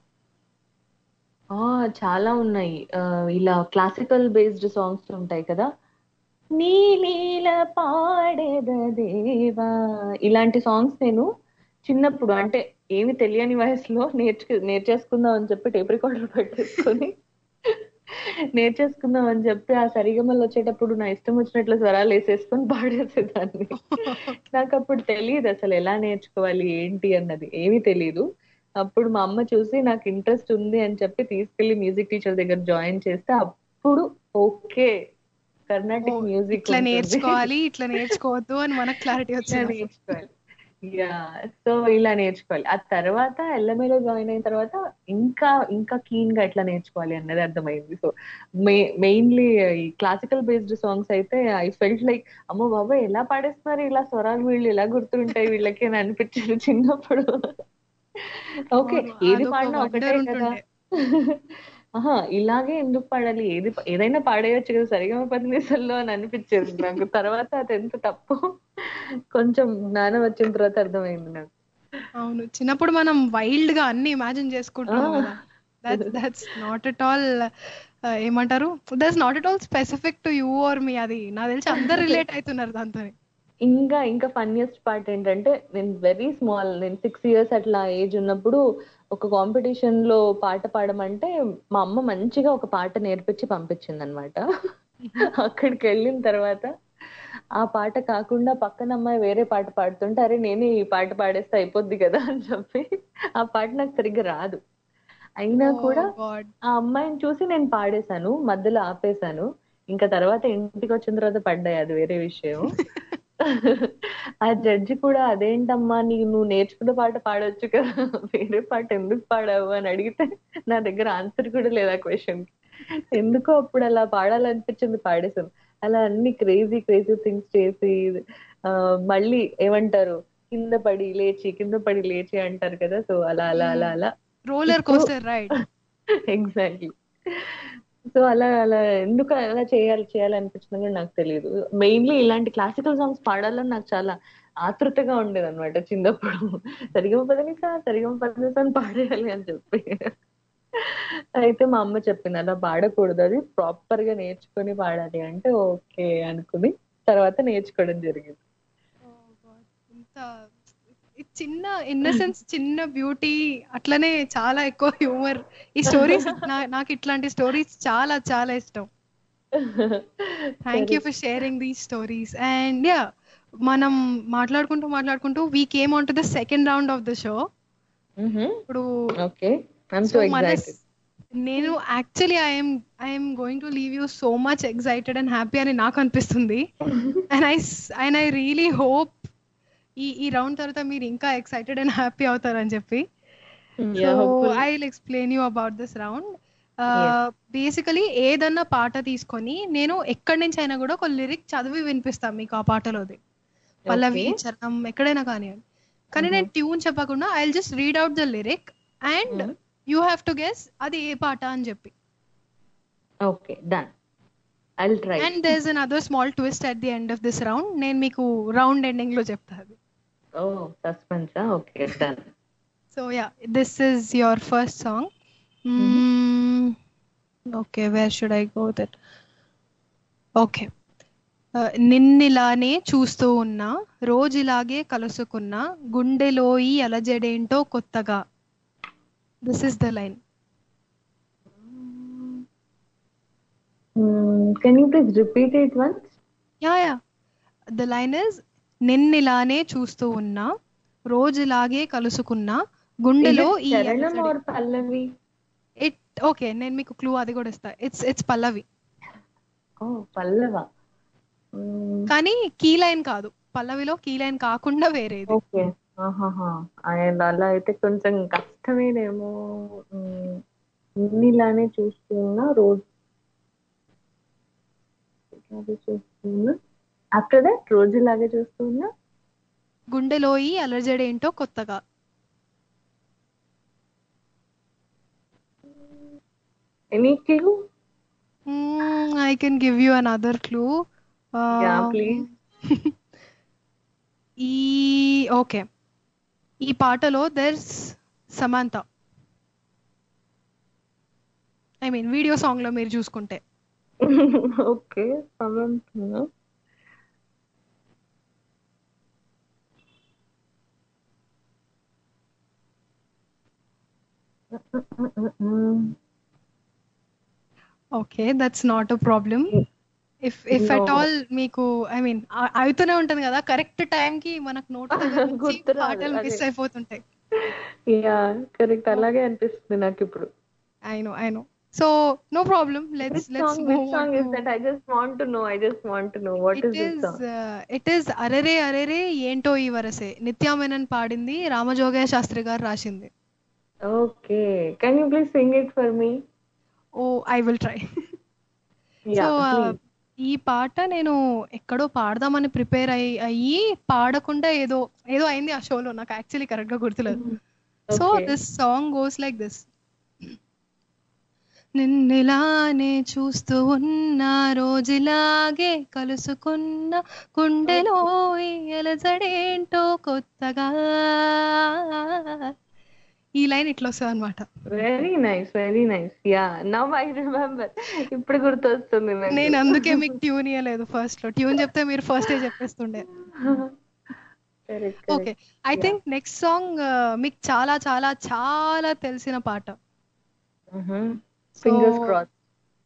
చాలా ఉన్నాయి ఆ, ఇలా క్లాసికల్ బేస్డ్ సాంగ్స్ ఉంటాయి కదా నీలీల పాడేద దేవా ఇలాంటి సాంగ్స్ నేను చిన్నప్పుడు అంటే ఏమి తెలియని వయసులో నేర్చు నేర్చేసుకుందాం అని చెప్పి టేప్ రికార్డర్ పెట్టేసుకొని నేర్చేసుకుందాం అని చెప్పి ఆ సరిగమలు వచ్చేటప్పుడు నా ఇష్టం వచ్చినట్లు స్వరాలు వేసేసుకొని పాడేసేదాన్ని నాకు అప్పుడు తెలియదు అసలు ఎలా నేర్చుకోవాలి ఏంటి అన్నది ఏమీ తెలియదు అప్పుడు మా అమ్మ చూసి నాకు ఇంట్రెస్ట్ ఉంది అని చెప్పి తీసుకెళ్లి మ్యూజిక్ టీచర్ దగ్గర జాయిన్ చేస్తే అప్పుడు ఓకే కర్ణాటిక్ ఓ, మ్యూజిక్ ఇట్లా నేర్చుకోవాలి ఇట్లా నేర్చుకోవద్దు అని మనకు క్లారిటీ ఇలా వచ్చింది నేర్చుకోవాలి యా సో ఇలా నేర్చుకోవాలి ఆ తర్వాత ఎల్ఎంఏలో జాయిన్ అయిన తర్వాత ఇంకా ఇంకా కీన్ గా ఎట్లా నేర్చుకోవాలి అన్నది అర్థమైంది సో మెయిన్లీ ఈ క్లాసికల్ బేస్డ్ సాంగ్స్ అయితే ఐ ఫెల్ట్ లైక్ అమ్మో బాబా ఎలా పాడేస్తున్నారు ఇలా స్వరాలు వీళ్ళు ఎలా గుర్తుంటాయి వీళ్ళకి అని అనిపించింది చిన్నప్పుడు ఓకే అవును, ఏది అదొక పాడినా ఒకటే wonder కదా ఉంటుండే. ఆహా ఇలాగే ఎందుకు పాడాలి ఏది ఏదైనా పాడేయచ్చు కదా సరిగా పదినిసల్లో అని అనిపించేది నాకు తర్వాత అది ఎంత తప్పు కొంచెం జ్ఞానం వచ్చిన తర్వాత అర్థమైంది నాకు అవును చిన్నప్పుడు మనం వైల్డ్ గా అన్ని ఇమాజిన్ చేసుకుంటాం Ah. కదా that's that's not at all ఏమంటారు that's not at all specific to you or me అది నాకు తెలిసి అందరు రిలేట్ అవుతున్నారు దాంతో ఇంకా ఇంకా ఫన్నీయెస్ట్ పార్ట్ ఏంటంటే నేను వెరీ స్మాల్ నేను సిక్స్ ఇయర్స్ అట్లా ఏజ్ ఉన్నప్పుడు ఒక కాంపిటీషన్ లో పాట పాడమంటే మా అమ్మ మంచిగా ఒక పాట నేర్పించి పంపించింది అనమాట అక్కడికి వెళ్ళిన తర్వాత ఆ పాట కాకుండా పక్కన అమ్మాయి వేరే పాట పాడుతుంటే అరే నేనే ఈ పాట పాడేస్తే అయిపోద్ది కదా అని చెప్పి ఆ పాట నాకు సరిగ్గా రాదు అయినా కూడా గాడ్ ఆ అమ్మాయిని చూసి నేను పాడేశాను మధ్యలో ఆపేశాను ఇంకా తర్వాత ఇంటికి వచ్చిన తర్వాత పడ్డాయి అది వేరే విషయం ఆ జడ్జి కూడా అదేంటమ్మా నీ నువ్వు నేర్చుకున్న పాట పాడొచ్చు కదా వేరే పాట ఎందుకు పాడావు అని అడిగితే నా దగ్గర ఆన్సర్ కూడా లేదా క్వశ్చన్ ఎందుకో అప్పుడు అలా పాడాలనిపించింది పాడేశాను అలా అన్ని క్రేజీ క్రేజీ థింగ్స్ చేసి ఆ, మళ్ళీ ఏమంటారు కింద పడి లేచి కింద పడి లేచి అంటారు కదా సో అలా అలా అలా అలా roller coaster ride exactly so అలా అలా ఎందుకు అలా చేయాలి చేయాలనిపించింది కూడా నాకు తెలియదు మెయిన్లీ ఇలాంటి క్లాసికల్ సాంగ్స్ పాడాలని నాకు చాలా ఆతృతగా ఉండేది అనమాట చిన్నప్పుడు సరిగమ పదనిసా సరిగమ పదనిసా అని పాడేయాలి అని చెప్పి అయితే మా అమ్మ చెప్పింది అలా పాడకూడదు అది ప్రాపర్ గా నేర్చుకొని పాడాలి అంటే ఓకే అనుకుని తర్వాత నేర్చుకోవడం జరిగింది ఇంత ఈ చిన్న ఇన్నసెన్స్ చిన్న బ్యూటీ అట్లనే చాలా ఎక్కువ హ్యూమర్ ఈ స్టోరీస్ నాకు ఇట్లాంటి స్టోరీస్ చాలా చాలా ఇష్టం thank you for sharing the stories and yeah మనం మాట్లాడుకుంటూ మాట్లాడుకుంటూ we came on to the second round of the show ఇప్పుడు ఓకే ఐఎమ్ సో సో మన ఎక్సైటెడ్ నేను actually I'm I'm going to leave you so much excited and happy అని నాకు అనిపిస్తుంది and I and I really hope ఈ ఈ round తర్వాత మీరు ఇంకా ఎక్సైటెడ్ అండ్ హ్యాపీ అవుతారని చెప్పి so I will explain you about this round basically ఏదన్నా పాట తీసుకొని నేను ఎక్కడి నుంచి అయినా కూడా ఒక లిరిక్ చదివి వినిపిస్తాను మీకు ఆ పాటలోది పల్లవి Okay. చరణం ఎక్కడైనా కానీ కానీ నేను ట్యూన్ చెప్పకుండా I just read out the lyric and you have to guess అది ఏ పాట అని చెప్పి okay done I'll try and there another small twist at the end of this round నేను మీకు రౌండ్ ఎండింగ్ లో చెప్తా అది ఓ suspense okay done so yeah this is your first song okay where should I go that okay నిన్నిలానే చూస్తూ ఉన్నా రోజిలాగే కలుసుకున్నా గుండెలోయి అలజడేంటో కొత్తగా this is the line can you please repeat it once yeah yeah the line is నిన్నిలానే చూస్తూ ఉన్నా రోజులాగే కలుసుకున్నా గుండెలో ఈ చరణం ఆర్ పల్లవి ఇట్ ఓకే నేను మీకు క్లూ అది కూడా ఇస్తా ఇట్స్ ఇట్స్ పల్లవి ఓ పల్లవ కానీ కీ లైన్ కాదు పల్లవిలో కీ లైన్ కాకుండా వేరేది ఓకే అండ్ అలా అయితే కొంచెం కష్టమేనేమో మ్మ్. ఇన్నిలానే చూస్తున్నా రోజు ఇలాగే చూస్తున్నా ఆఫ్టర్ దట్ రోజులాగే చూస్తున్నా గుండెలోయి అలజడేంటో కొత్తగా any clue I can give you another clue Yeah, please. ఈ ఓకే ఈ పాటలో there's Samantha I mean video song లో మీరు చూసుకుంటే okay Samantha okay that's not a problem if if at No. All మీకు ఐ మీన్ అవుతూనే ఉంటుంది కదా కరెక్ట్ టైం కి మనకు నోట్ గుర్తు రాదు, పాటలు మిస్ అదే. అయిపోతుంటాయి యా కరెక్ట్ అలాగే అనిపిస్తుంది నాకు ఇప్పుడు I know I know so no problem let's Which let's song, which song is that? I just want to know. I just want to know. What it is this is song? It is అరెరే అరెరే ఏంటో ఈ వరసే నిత్యా మేనన్ పాడింది రామజోగయ్య శాస్త్రి గారు రాసింది Okay. Can you please sing it for me? Oh I will try Yeah, so please. ఈ పాట నేను ఎక్కడో పాడదామని ప్రిపేర్ అయ్యి అయ్యి పాడకుండా ఏదో ఏదో అయింది ఆ షోలో నాకు యాక్చువల్లీ కరెక్ట్ గా గుర్తులేదు so Okay. This song goes like this నిన్నెలానే చూస్తూ ఉన్న రోజులాగే కలుసుకున్న గుండెలో ఈ ఎలజడేంటో కొత్తగా ఈ లైన్ ఇట్లా వస్తుంది అనమాట Very nice, very nice. Yeah, now I remember. ఇప్పుడు గుర్తొస్తుంది నాకు. నేను అందుకే మీకు ట్యూన్ ఇవ్వలేదు ఫస్ట్ లో ట్యూన్ చెప్తే మీరు ఫస్ట్ చెప్పేస్తుండే Correct, okay correct. I think next song మీకు చాలా చాలా చాలా తెలిసిన పాట Mhm. Fingers So- crossed.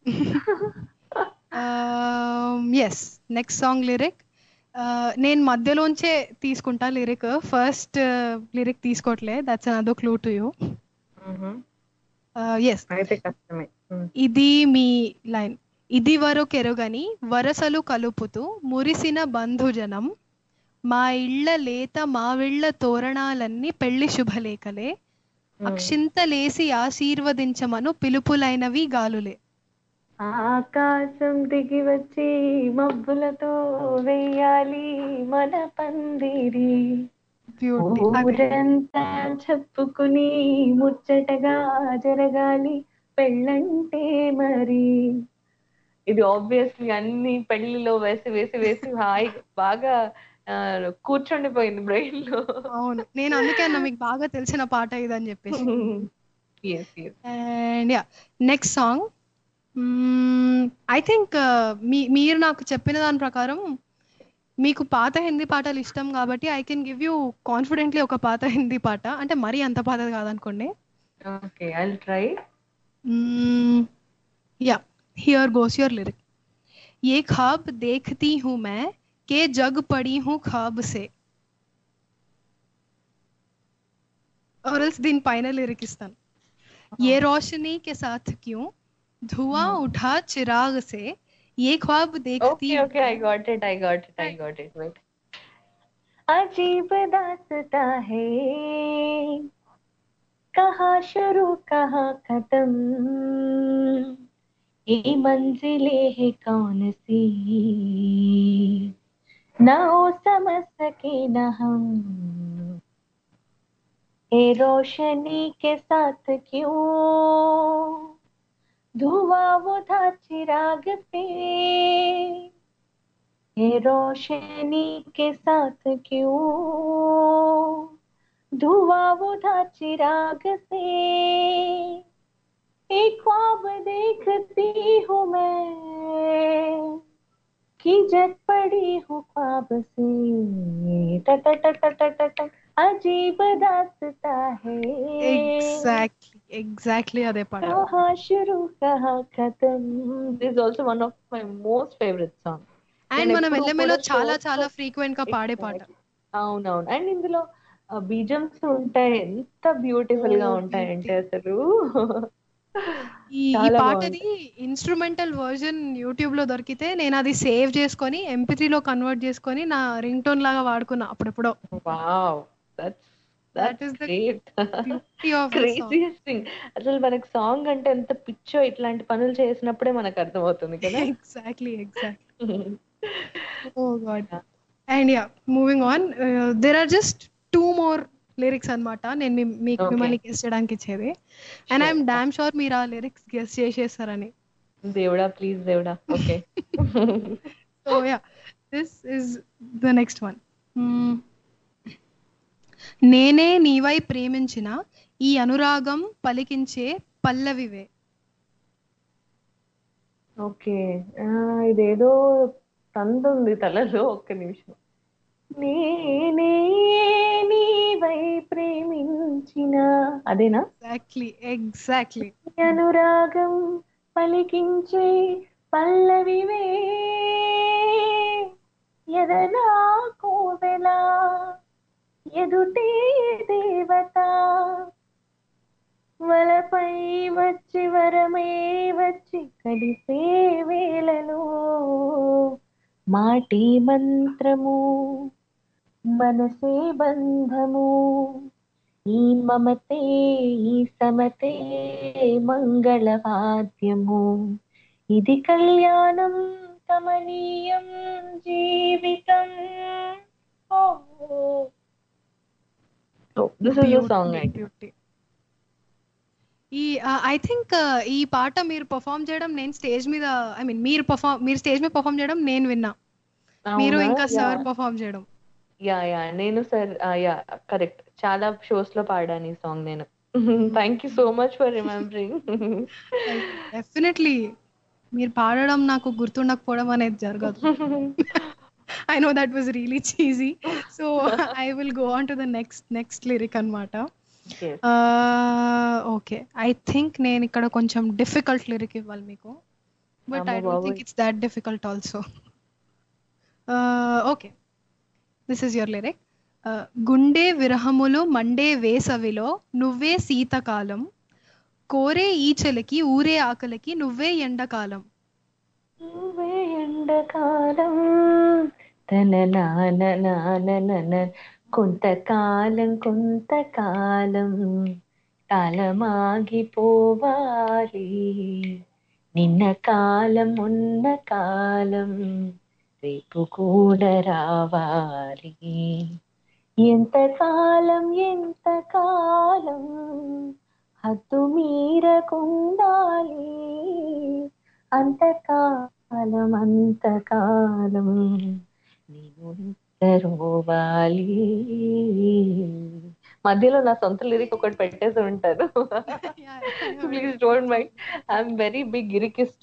Yes next song lyric నేను మధ్యలోంచే తీసుకుంటా లిరిక్ ఫస్ట్ లిరిక్ తీసుకోవట్లే that's another clue to you Mhm. Yes అయితే కష్టమే Mm. ఇది మీ లైన్ ఇది వరకెరుగని వరసలు కలుపుతూ మురిసిన బంధుజనం మా ఇళ్ళ లేత మావిళ్ళ తోరణాలన్నీ పెళ్లి శుభలేఖలే అక్షింతలేసి ఆశీర్వదించమను పిలుపులైనవి గాలులే ఆకాశం దిగి వచ్చి మబ్బులతో వెయ్యాలి మన పందిరి బ్యూటీ ఊరంతా చెప్పుకుని ముచ్చటగా జరగాలి పెళ్ళంటే మరి ఇది ఆబ్వియస్లీ అన్ని పెళ్లిలో వేసి వేసి వేసి హాయి బాగా ఆ, కూర్చుండిపోయింది బ్రెయిన్ లో అవును నేను అందుకే అన్న మీకు బాగా తెలిసిన పాట ఇదని చెప్పేసి yes yes and yeah next song I think మీ మీరు నాకు చెప్పిన దాని ప్రకారం మీకు పాత హిందీ పాటలు ఇష్టం కాబట్టి I can give you confidently ఒక పాత హిందీ పాట అంటే మరీ అంత పాతది కాదనుకోండి okay I try yeah here goes your lyric ये ख्वाब देखती हूँ मैं के जग पड़ी हूँ ख्वाब से और इस दिन फाइनल लिरिक इस्तान ये रोशनी के साथ क्यों धुआं उठा चिराग से ये ख्वाब देखती okay okay I got it I got it I got it wait अजीब दास्ता है कहाँ शुरू कहाँ खत्म ये मंजिलें है कौन सी ना वो समझ सके न हम ये रोशनी के साथ क्यों धुआं वो था चिराग पे ये रोशनी के साथ क्यों धुआं वो था चिराग से एक ख्वाब देखती हूँ मैं कि जग पड़ी हूँ ख्वाब से ट ट ट ट ट ट ट अजीब दास्ता है एग्जैक्टली एग्जैक्टली అదే పాట कहाँ शुरू कहाँ खत्म this is also one of my most favorite songs and మనం ఎప్పుడు ఎల్ఎంఏలో కూడా చాలా shows చాలా లో- ఫ్రీక్వెంట్ గా పాడే పాట అవునవును అండ్ ఇందులో బీజమ్స్ ఉంటాయి ఎంత బ్యూటిఫుల్ గా Oh, ఉంటాయంటే అసలు ఈ ఈ చాలా పాటది ఇన్స్ట్రుమెంటల్ వర్జన్ యూట్యూబ్ లో దొరికితే నేను అది సేవ్ చేసుకొని ఎంపీ లో కన్వర్ట్ చేసుకొని నా రింగ్ టోన్ లాగా వాడుకున్నా అప్పుడెప్పుడో wow that's That that's is the great beauty of craziest thing అసలు మనకి సాంగ్ అంటే ఎంత పిచ్చో ఇట్లాంటి పనులు చేసినప్పుడే మనకు అర్థమవుతుంది కదా exactly exactly oh God and yeah moving on there are just two more lyrics అన్నమాట నేను మీ- మీకు Okay. మిమ్మల్ని గెస్ట్ చేయడానికి ఇచ్చేది అండ్ ఐఎమ్ డామ్ షూర్ మీరు ఆ లిరిక్స్ గెస్ట్ చేసేస్తారని దేవుడా ప్లీజ్ దేవుడా okay so yeah this is the next one నేనే నీవై ప్రేమించిన ఈ అనురాగం పలికించే పల్లవివే ఓకే ఆ, ఇదేదో తందుంది తలలో ఒక్క నిమిషం నేనే నీవై ప్రేమించిన అదేనా ఎగ్జాక్ట్లీ ఎగ్జాక్ట్లీ అనురాగం పలికించే పల్లవివే ఎదనా కోవెలా ఎదుటే దేవత వలపై వచ్చి వరమే వచ్చి కలిసే వేళలో మాటి మంత్రము మనసే బంధము ఈ మమతే ఈ సమతే మంగళవాద్యము ఇది కళ్యాణం కమనీయం జీవితం this is the song beauty ఈ ఐ థింక్ ఈ పాట మీరు పర్ఫామ్ చేయడం నేను స్టేజ్ మీద ఐ మీన్ మీరు పర్ఫామ్ మీరు స్టేజ్ మీద పర్ఫామ్ చేయడం నేను విన్నా మీరు ఇంకా సార్ పర్ఫామ్ చేయడం యా యా నేను సార్ యా కరెక్ట్ చాలా షోస్ లో పాడాను ఈ సాంగ్ నేను thank you so much for remembering definitely మీరు పాడడం నాకు గుర్తుండకపోవడం అనేది జరగదు I know that was really cheesy so I will go on to the next next lyric అనమాట ఓకే ఐ థింక్ నేను ఇక్కడ కొంచెం డిఫికల్ట్ లిరిక్ ఇవ్వాలి మీకు బట్ ఐ అమ్మ డోంట్ థింక్ బాబోయ్. It's that difficult also okay this is your lyric గుండె విరహములు మండే వేసవిలో నువ్వే శీతకాలం కోరే ఈచలకి ఊరే ఆకలికి నువ్వే ఎండకాలం నువ్వే ఎండకాలం తన నాన నాన నన కొంతకాలం కొంతకాలం కాలమాగిపోవాలి నిన్న కాలం ఉన్న కాలం రేపు కూడా రావాలి ఎంతకాలం ఎంతకాలం హద్దు మీరకుండాలి అంతకాలం అంతకాలం నేను నిద్రపోవాలి మధ్యలో నా సొంత లిరిక్ ఒకటి పెట్టేసి ఉంటారు please don't mind I'm very big గిరికిస్ట్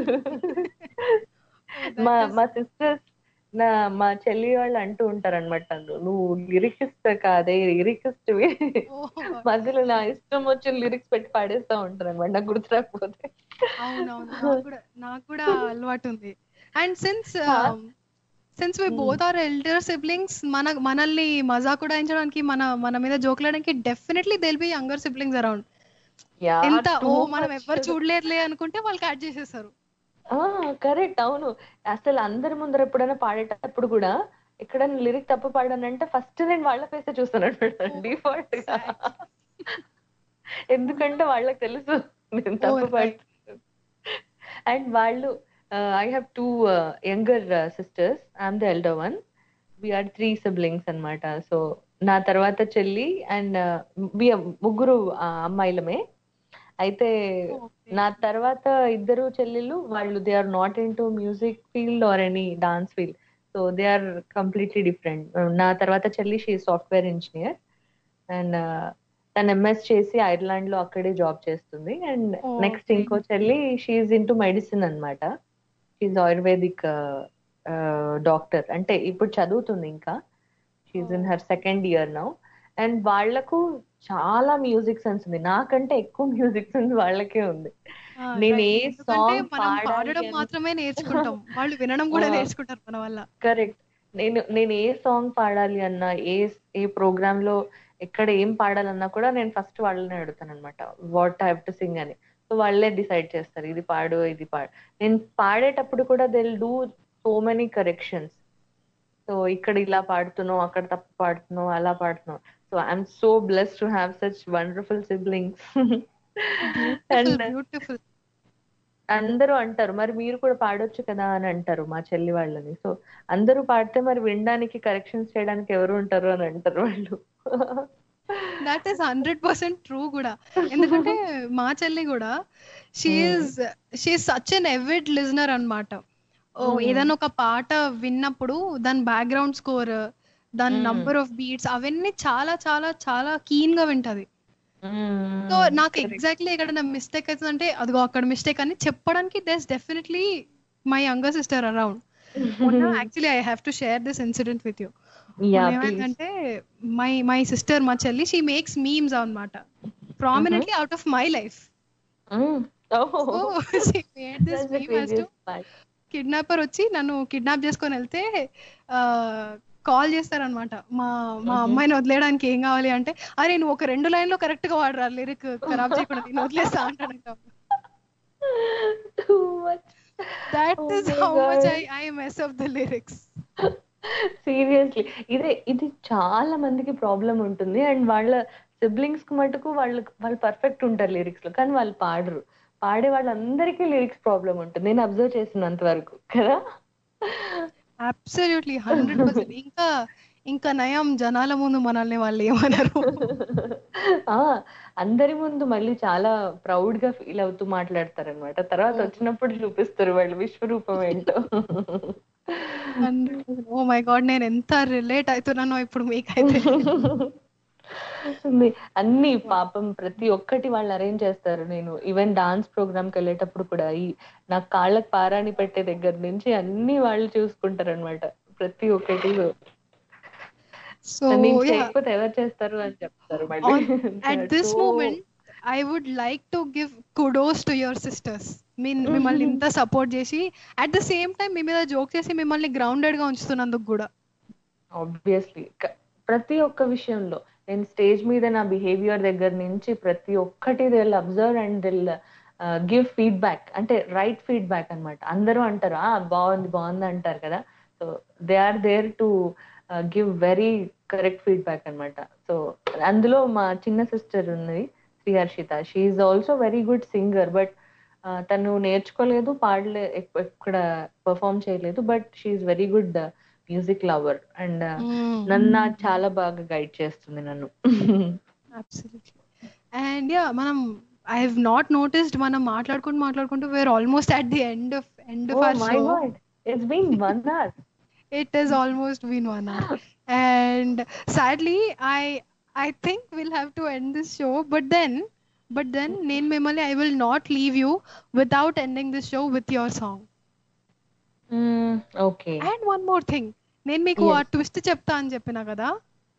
మా మా సిస్టర్స్ నా మా చెల్లి వాళ్ళు అంటూ ఉంటారు అనమాట నువ్వు లిరికిస్ట్ కాదే లిరికిస్ట్ మధ్యలో నా ఇష్టం వచ్చిన లిరిక్స్ పెట్టి పాడేస్తా ఉంటారు అనమాట నాకు గుర్తు రాకపోతే అవునవును నాకు కూడా నాకు కూడా అలవాటు ఉంది and since since we both are elder siblings మన మనల్ని మజాక్ ఉడాయించడానికి మన మన మీద జోకులాడడానికి definitely they'll be younger siblings around Yeah, ఎంత ఓ too మనం much. ఎవ్వరు చూడలేరులే అనుకుంటే వాళ్ళు యాడ్ చేసేస్తారు కరెక్ట్ అవును అసలు అందరి ముందర ఎప్పుడైనా పాడేటప్పుడు కూడా ఎక్కడైనా లిరిక్ తప్పు పాడానంటే ఫస్ట్ నేను వాళ్ళ ఫేస్ చూస్తాను అనమాట డిఫాల్ట్ గా ఎందుకంటే వాళ్ళకి తెలుసు నేను తప్పు Oh, పాడు అండ్ వాళ్ళు I have two younger sisters I'm the elder one we're three siblings అన్నమాట సో నా తర్వాత చెల్లి అండ్ ముగ్గురు ఆ, అమ్మాయిలమే అయితే నా తర్వాత ఇద్దరు చెల్లెళ్ళు వాళ్ళు they are not into music field or any dance field so they are completely different నా తర్వాత చెల్లి షీ సాఫ్ట్వేర్ ఇంజనీర్ అండ్ తను ఎంఎస్ చేసి ఐర్లాండ్ లో అక్కడే జాబ్ చేస్తుంది అండ్ Oh, నెక్స్ట్ okay. ఇంకో చెల్లి షీఈ్ ఇన్ టు మెడిసిన్ అనమాట షీఈ్ ఆయుర్వేదిక్ డాక్టర్ అంటే ఇప్పుడు చదువుతుంది ఇంకా she's in her second year now and వాళ్లకు చాలా మ్యూజిక్ సెన్స్ ఉంది నాకంటే ఎక్కువ మ్యూజిక్ సెన్స్ వాళ్ళకే ఉంది ఆ, నేను right. ఏ ఎందుకంటే సాంగ్ మనం పాడాలి పాడడం అని- మాత్రమే నేర్చుకుంటాం వాళ్ళు వినడం కూడా ఆ. నేర్చుకుంటారు మన వల్ల కరెక్ట్ నేను నేను ఏ సాంగ్ పాడాలి అన్నా ఏ ఏ ప్రోగ్రామ్ లో ఎక్కడ ఏం పాడాలన్నా కూడా నేను ఫస్ట్ వాళ్ళని అడుగుతాను అనమాట వాట్ హ్యావ్ టు సింగ్ అని సో వాళ్ళే డిసైడ్ చేస్తారు ఇది పాడు ఇది పాడు నేను పాడేటప్పుడు కూడా they'll do so many corrections so ఇక్కడ ఇలా పాడుతున్నావు అక్కడ తప్పు పాడుతున్నావు అలా పాడుతున్నావు so I'm so bless to have such wonderful siblings and beautiful అందరూ అంటారు మరి మీరు కూడా పాడొచ్చు కదా అని అంటారు మా చెల్లి వాళ్ళని సో అందరూ పాడితే మరి వినడానికి కరెక్షన్స్ చేయడానికి ఎవరు ఉంటారు అని అంటారు వాళ్ళు that is hundred percent true కూడా ఎందుకంటే మా చెల్లి కూడా she's she's such an avid listener అన్నమాట ఓ Hmm. ఏదైనా ఒక పాట విన్నప్పుడు దాని బ్యాక్గ్రౌండ్ స్కోర్ దాని Hmm. నంబర్ ఆఫ్ బీట్స్ అవన్నీ చాలా చాలా చాలా కీన్ గా వింటది సో నాకు ఎగ్జాక్ట్లీ ఎక్కడ నా మిస్టేక్ అవుతుందంటే అదిగో అక్కడ మిస్టేక్ అని చెప్పడానికి there's definitely my younger sister around actually I have to share this incident with you ఏమైందంటే మై మై సిస్టర్ మా చెల్లి షీ మేక్స్ మీమ్స్ అనమాట prominently out of my life kidnapper వచ్చి నన్ను కిడ్నాప్ చేసుకొని వెళ్తే కాల్ చేస్తారనమాట మా మా అమ్మాయిని వదిలేయడానికి ఏం కావాలి అంటే అరే నువ్వు ఒక రెండు లైన్ లో కరెక్ట్ గా వాడరా లిరిక్ ఖరాబ్ చేయకుండా నేను వదిలేస్తా అంటాడంట that is how much I I mess of the lyrics seriously ఇదే ఇది చాలా మందికి ప్రాబ్లం ఉంటుంది అండ్ వాళ్ళ సిబ్లింగ్స్ కు మటుకు వాళ్ళు వాళ్ళు పర్ఫెక్ట్ ఉంటారు లిరిక్స్ లో కానీ వాళ్ళు పాడరు పాడే వాళ్ళందరికీ లిరిక్స్ ప్రాబ్లం ఉంటుంది నేను అబ్జర్వ్ చేసినంత వరకు కదా అబ్సల్యూట్లీ హండ్రెడ్ పర్సెంట్ ఇంకా ఇంకా నయం జనాల ముందు మనల్ని వాళ్ళు ఏమన్నారు ఆ అందరి ముందు మళ్ళీ చాలా ప్రౌడ్ గా ఫీల్ అవుతూ మాట్లాడతారు అనమాట తర్వాత వచ్చినప్పుడు చూపిస్తారు వాళ్ళు విశ్వరూపం ఏంటో ఓ మై గాడ్ నేను ఎంత రిలేట్ అవుతున్నానో ఇప్పుడు మీకైతే అన్ని పాపం ప్రతి ఒక్కటి వాళ్ళు అరేంజ్ చేస్తారు నేను ఈవెన్ డాన్స్ ప్రోగ్రామ్ కి వెళ్ళేటప్పుడు కూడా ఈ నా కాళ్ళకి పారాణి పెట్టే దగ్గర నుంచి అన్ని వాళ్ళు చూసుకుంటారు అనమాట ప్రతి ఒక్కటి సో చేయకపోతే ఎవరు చేస్తారు అని చెప్తారు మళ్ళీ at this moment I would like to give kudos to your sisters mean మిమ్మల్ని ఇంత సపోర్ట్ చేసి అట్ ద సేమ్ టైం మీ మీద జోక్ చేసి మిమ్మల్ని గ్రౌండెడ్ గా ఉంచుతున్నందుకు కూడా ఆబ్వియస్లీ ప్రతి ఒక్క విషయంలో నేను స్టేజ్ మీద నా బిహేవియర్ దగ్గర నుంచి ప్రతి ఒక్కటి they'll observe and they'll give feedback అంటే రైట్ ఫీడ్బ్యాక్ అనమాట అందరూ అంటారు ఆ బాగుంది బాగుంది అంటారు కదా so they are there to give very correct feedback అనమాట సో అందులో మా చిన్న సిస్టర్ ఉంది Sriharshitha she's also very good singer but తను నేర్చుకోలేదు పాడలే ఎక్కడ పర్ఫామ్ చేయలేదు but she's very good music lover and నన్ను చాలా బాగా గైడ్ చేస్తుంది నన్ను అండ్ యా మనం ఐ హావ్ నాట్ నోటిస్డ్ మనం మాట్లాడుకుంటూ మాట్లాడుకుంటూ we're almost at the end of end of our show it's been one hour it has almost been one hour and sadly i i think we'll have to end this show but then but then నేను మిమ్మల్ని I will not leave you without ending this show with your song okay and one more thing నేను మీకు ఆ twist చెప్తా అని చెప్పిన కదా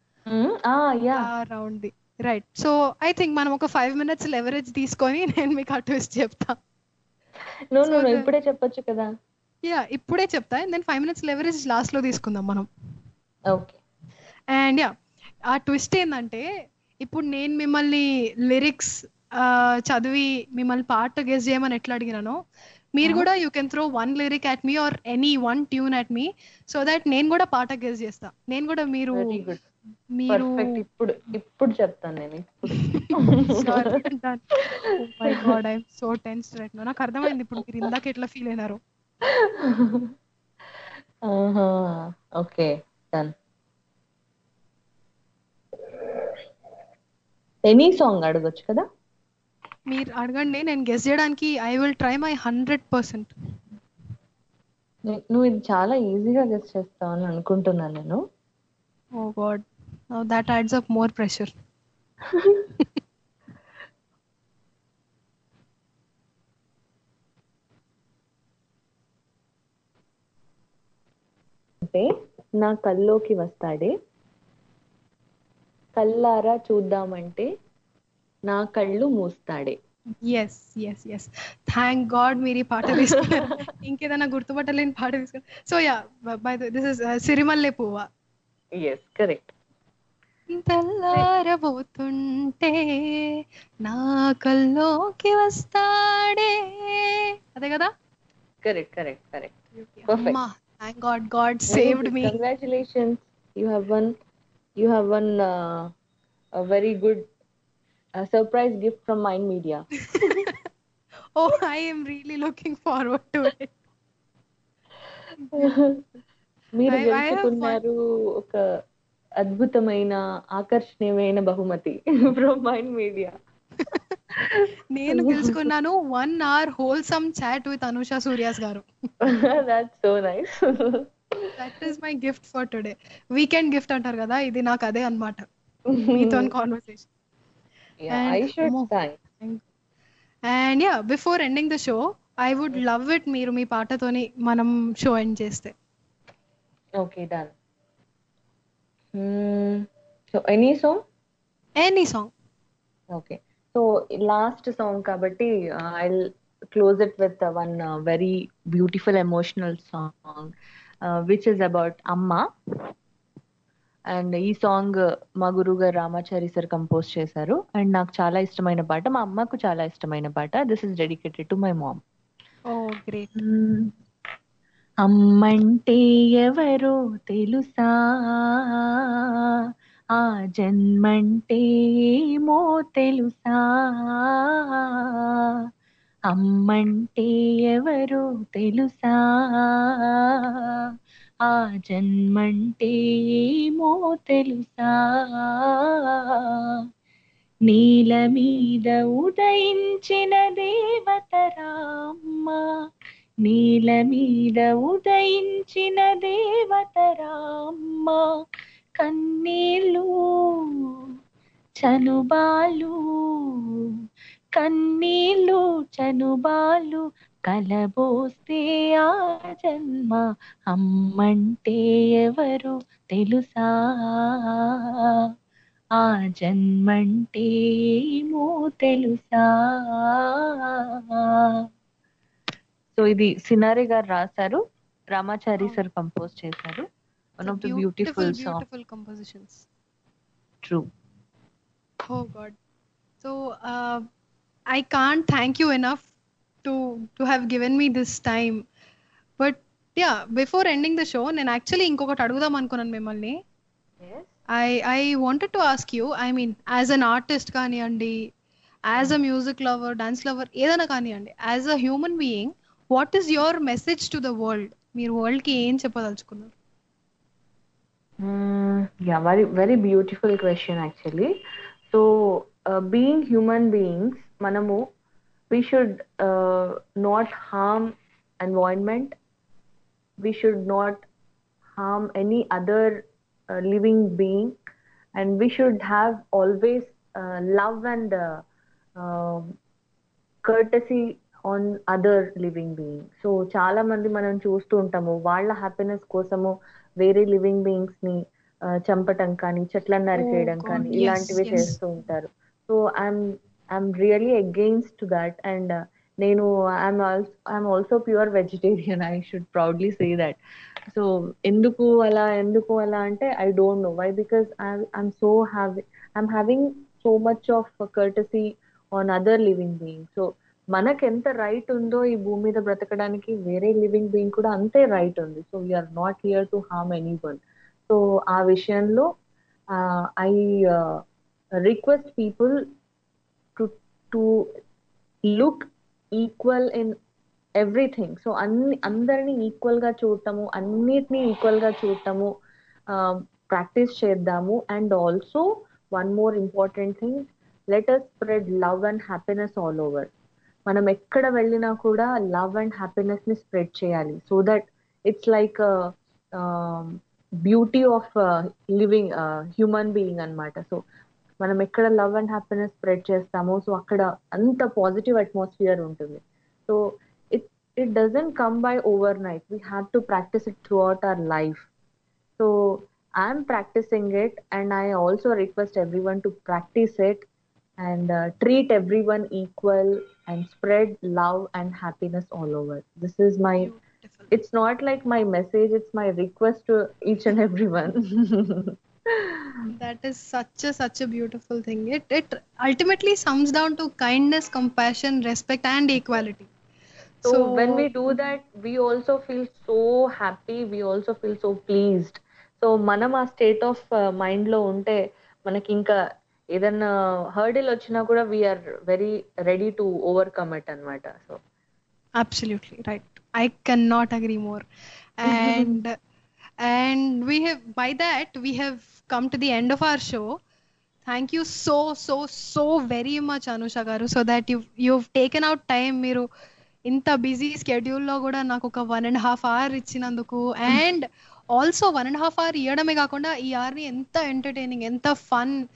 round the right so I think మనం ఒక ఫైవ్ మినిట్స్ లెవరేజ్ తీసుకొని నేను మీకు ఆ ట్విస్ట్ చెప్తా ఇప్పుడే చెప్పొచ్చు కదా యా ఇప్పుడే చెప్తా then five minutes leverage last లో తీసుకుందాం మనం ఓకే అండ్ యా ఆ ట్విస్ట్ ఏంటంటే ఇప్పుడు నేను మిమ్మల్ని లిరిక్స్ చదివి మిమ్మల్ని పాట గెస్ చేయమని ఎట్లా అడిగినానో మీరు కూడా you can throw one lyric at me or any one tune at me so that నేను కూడా పాట గెస్ చేస్తా నేను కూడా మీరు మీరు ఇప్పుడు ఇప్పుడు చెప్తాను నేను my God I so tense right నాకు అర్థమైంది ఇప్పుడు మీరు ఇందాక ఎట్లా ఫీల్ అయినారు ఓకే డన్ ఎనీ సాంగ్ అడగొచ్చు కదా మీరు అడగండి నేను గెస్ చేయడానికి I will try my hundred percent నువ్వు ఇది చాలా ఈజీగా గెస్ చేస్తావు అని అనుకుంటున్నాను నేను oh God that adds up more pressure అంటే నా కల్లోకి వస్తాడే కల్లారా చూద్దామంటే నా కళ్ళు మూస్తాడే yes yes yes thank God మీరు ఈ పాట తీసుకున్నారు ఇంకేదైనా గుర్తుపట్టలేని పాట తీసుకున్నారు so yeah bye this is Sirimalle Puvva yes correct తెల్లారబోతుంటే నా కల్లోకి వస్తాడే అదే కదా కరెక్ట్ కరెక్ట్ కరెక్ట్ అమ్మా thank God God saved me congratulations you have won you have won very good surprise gift from Mind Media oh I am really looking forward to it మీరు గెలుచుకున్నారు ఒక అద్భుతమైన ఆకర్షణీయమైన బహుమతి ఫ్రమ్ మైండ్ మీడియా నేను గెలుచుకున్నాను one hour wholesome chat with Anusha Surya's గారు that's so nice that is my gift for today weekend gift అంటారు కదా ఇది నాకు అదే అనమాట మీతో conversation Yeah, I And should mo- thank. And yeah before ending the show I would love it మీరు మీ పాటతోని మనం షో ఎండ్ చేస్తే Okay, done. Hmm. So any song? Any song Okay. So last song kabatti uh, I'll close it with uh, one uh, very beautiful emotional song uh, which is about Amma. And ఈ song మా గురువు గారు Ramachari sir compose చేశారు and నాకు చాలా ఇష్టమైన పాట మా అమ్మకు చాలా ఇష్టమైన పాట this is dedicated to my mom oh great అమ్మంటే ఎవరో తెలుసా ఆ జన్మంటే ఏమో తెలుసా అమ్మంటే ఎవరో తెలుసా ఆ జన్మంటే ఏమో తెలుసా నీల మీద ఉదయించిన దేవతరామ్మ నీల మీద ఉదయించిన దేవతరామ్మ కన్నీళ్ళు చనుబాలు కన్నీళ్ళు చనుబాలు కలబోస్తే ఆ జన్మ అమ్మంటే ఎవరు తెలుసా ఆ జన్మంటే ఏమో తెలుసా సో ఇది సినారి గారు రాశారు రామాచారి Oh. సార్ కంపోజ్ చేశారు one of the beautiful song beautiful compositions true Oh God. So uh, I can't thank you enough to to have given me this time. But yeah, before ending the show, నేను actually ఇంకొకటి అడుగుదాం అనుకున్నాను మిమ్మల్ని I I wanted to ask you I mean as an artist కానివ్వండి as a music lover dance lover ఏదైనా కానివ్వండి as a human being what is your message to the world మీరు world కి ఏం చెప్పదలుచుకున్నారు Mm, yeah, very very beautiful question actually. So, uh, being human beings, manamu, we should uh, not harm environment. We should not harm any other uh, living being, and we should have always uh, love and uh, um courtesy on other living being so చాలా మంది మనం చూస్తూ ఉంటాము వాళ్ళ happiness కోసము వేరే living beings ని ఆ, చంపటం కానీ చెట్లను నరికేయడం God, కానీ yes, ఇలాంటివి yes. చేస్తూ ఉంటారు so I'm I'm really against that and నేను I'm I'm also pure vegetarian I should proudly say that so ఎందుకు అలా ఎందుకు అలా అంటే I don't know why because I'm so have I'm having so much of courtesy on other living being so మనకి ఎంత right ఉందో ఈ భూమి మీద బ్రతకడానికి వేరే లివింగ్ బీయింగ్ కూడా అంతే రైట్ ఉంది so we're not here to harm anyone so ఆ విషయంలో I request people to to look equal in everything so అన్ని అందరినీ ఈక్వల్ గా చూడటము అన్నిటినీ ఈక్వల్ గా చూడటము ప్రాక్టీస్ చేద్దాము and also one more important thing let us spread love and happiness all over మనం ఎక్కడ వెళ్ళినా కూడా లవ్ అండ్ హ్యాపీనెస్ ని స్ప్రెడ్ చేయాలి so that it's like beauty of living human being అన్నమాట సో మనం ఎక్కడ లవ్ అండ్ హ్యాపీనెస్ స్ప్రెడ్ చేస్తామో సో అక్కడ అంత పాజిటివ్ అట్మాస్ఫియర్ ఉంటుంది so it it doesn't come by overnight we have to practise it throughout our life so I'm practising it and I also request everyone to practise it and uh, treat everyone equal and spread love and happiness all over. This is my, Beautiful. it's not like my message, it's my request to each and everyone. that is such a such a beautiful thing it it ultimately sums down to kindness compassion respect and equality so, when we do that, we also feel so happy, we also feel so pleased. So మనం ఆ state of mind లో ఉంటే మనకి ఇంకా ఏదన్నా hurdle వచ్చినా కూడా we're very ready to overcome it అన్నమాట so absolutely right i cannot agree more and and we have by that we have come to the end of our show thank you so so so very much anusha garu so that you've you've taken out time మీరు ఇంత busy లో కూడా నాకు ఒక one and half hour ఇచ్చినందుకు and also one and half hour ఇవ్వడమే కాకుండా ఈ hour ని ఎంత ఎంటర్టైనింగ్ ఎంత ఫన్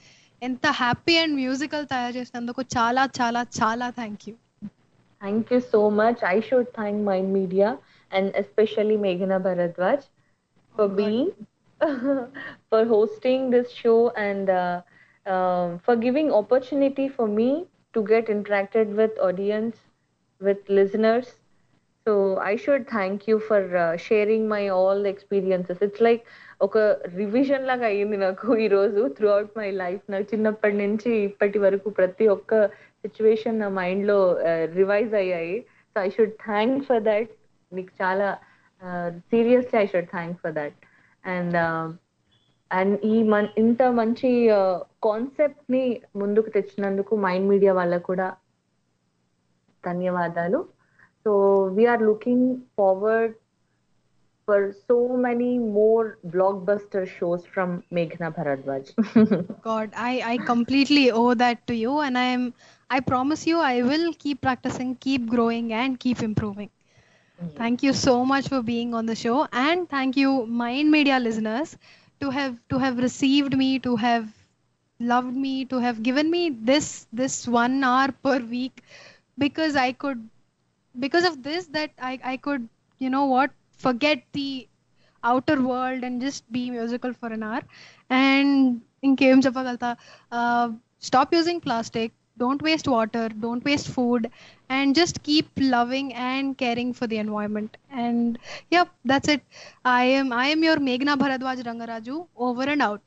ఎంత హ్యాపీ అండ్ మ్యూజికల్ తయారు చేసినందుకు చాలా చాలా చాలా thank you Thank you so much. I should thank Mind Media and especially Meghana Bharadwaj for being, for hosting this show and uh, um, for giving opportunity for me to get interacted with audience, with listeners. So I should thank you for uh, sharing my all experiences. It's like ఒక revision లాగా అయ్యింది నాకు ఈ రోజు through out my life నాకు చిన్నప్పటి నుంచి ఇప్పటి వరకు ప్రతి ఒక్క సిచ్యువేషన్ నా మైండ్ లో రివైజ్ అయ్యాయి so I should thank for that నీకు చాలా seriously I should thank for that and and ఈ మన్ ఇంత మంచి కాన్సెప్ట్ ని ముందుకు తెచ్చినందుకు మైండ్ మీడియా వాళ్ళకు కూడా ధన్యవాదాలు so we're looking forward for so many more blockbuster shows from Meghna Bharadwaj. God, I, I completely owe that to you, and I am. I promise you, I will keep practicing, keep growing, and keep improving. Thank you so much for being on the show, and thank you, Mind Media listeners, to have to have received me, to have loved me, to have given me this this one hour per week, because I could, because of this, that I I could, you know what, forget the outer world and just be musical for an hour and ఇంకేం చెప్పగలుగుతా stop using plastic don't waste water don't waste food and just keep loving and caring for the environment and yup that's it I'm I'm your మేఘనా Bharadwaj Rangaraju over and out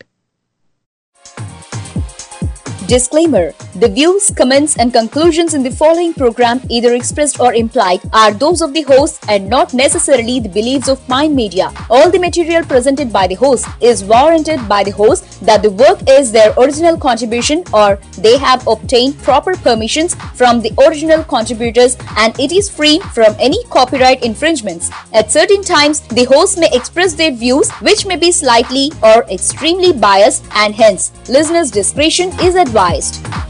Disclaimer The views, comments, and conclusions in the following program, either expressed or implied, are those of the host and not necessarily the beliefs of Mind Media. All the material presented by the host is warranted by the host that the work is their original contribution or they have obtained proper permissions from the original contributors and it is free from any copyright infringements. At certain times, the host may express their views which may be slightly or extremely biased and hence listeners' discretion is advised.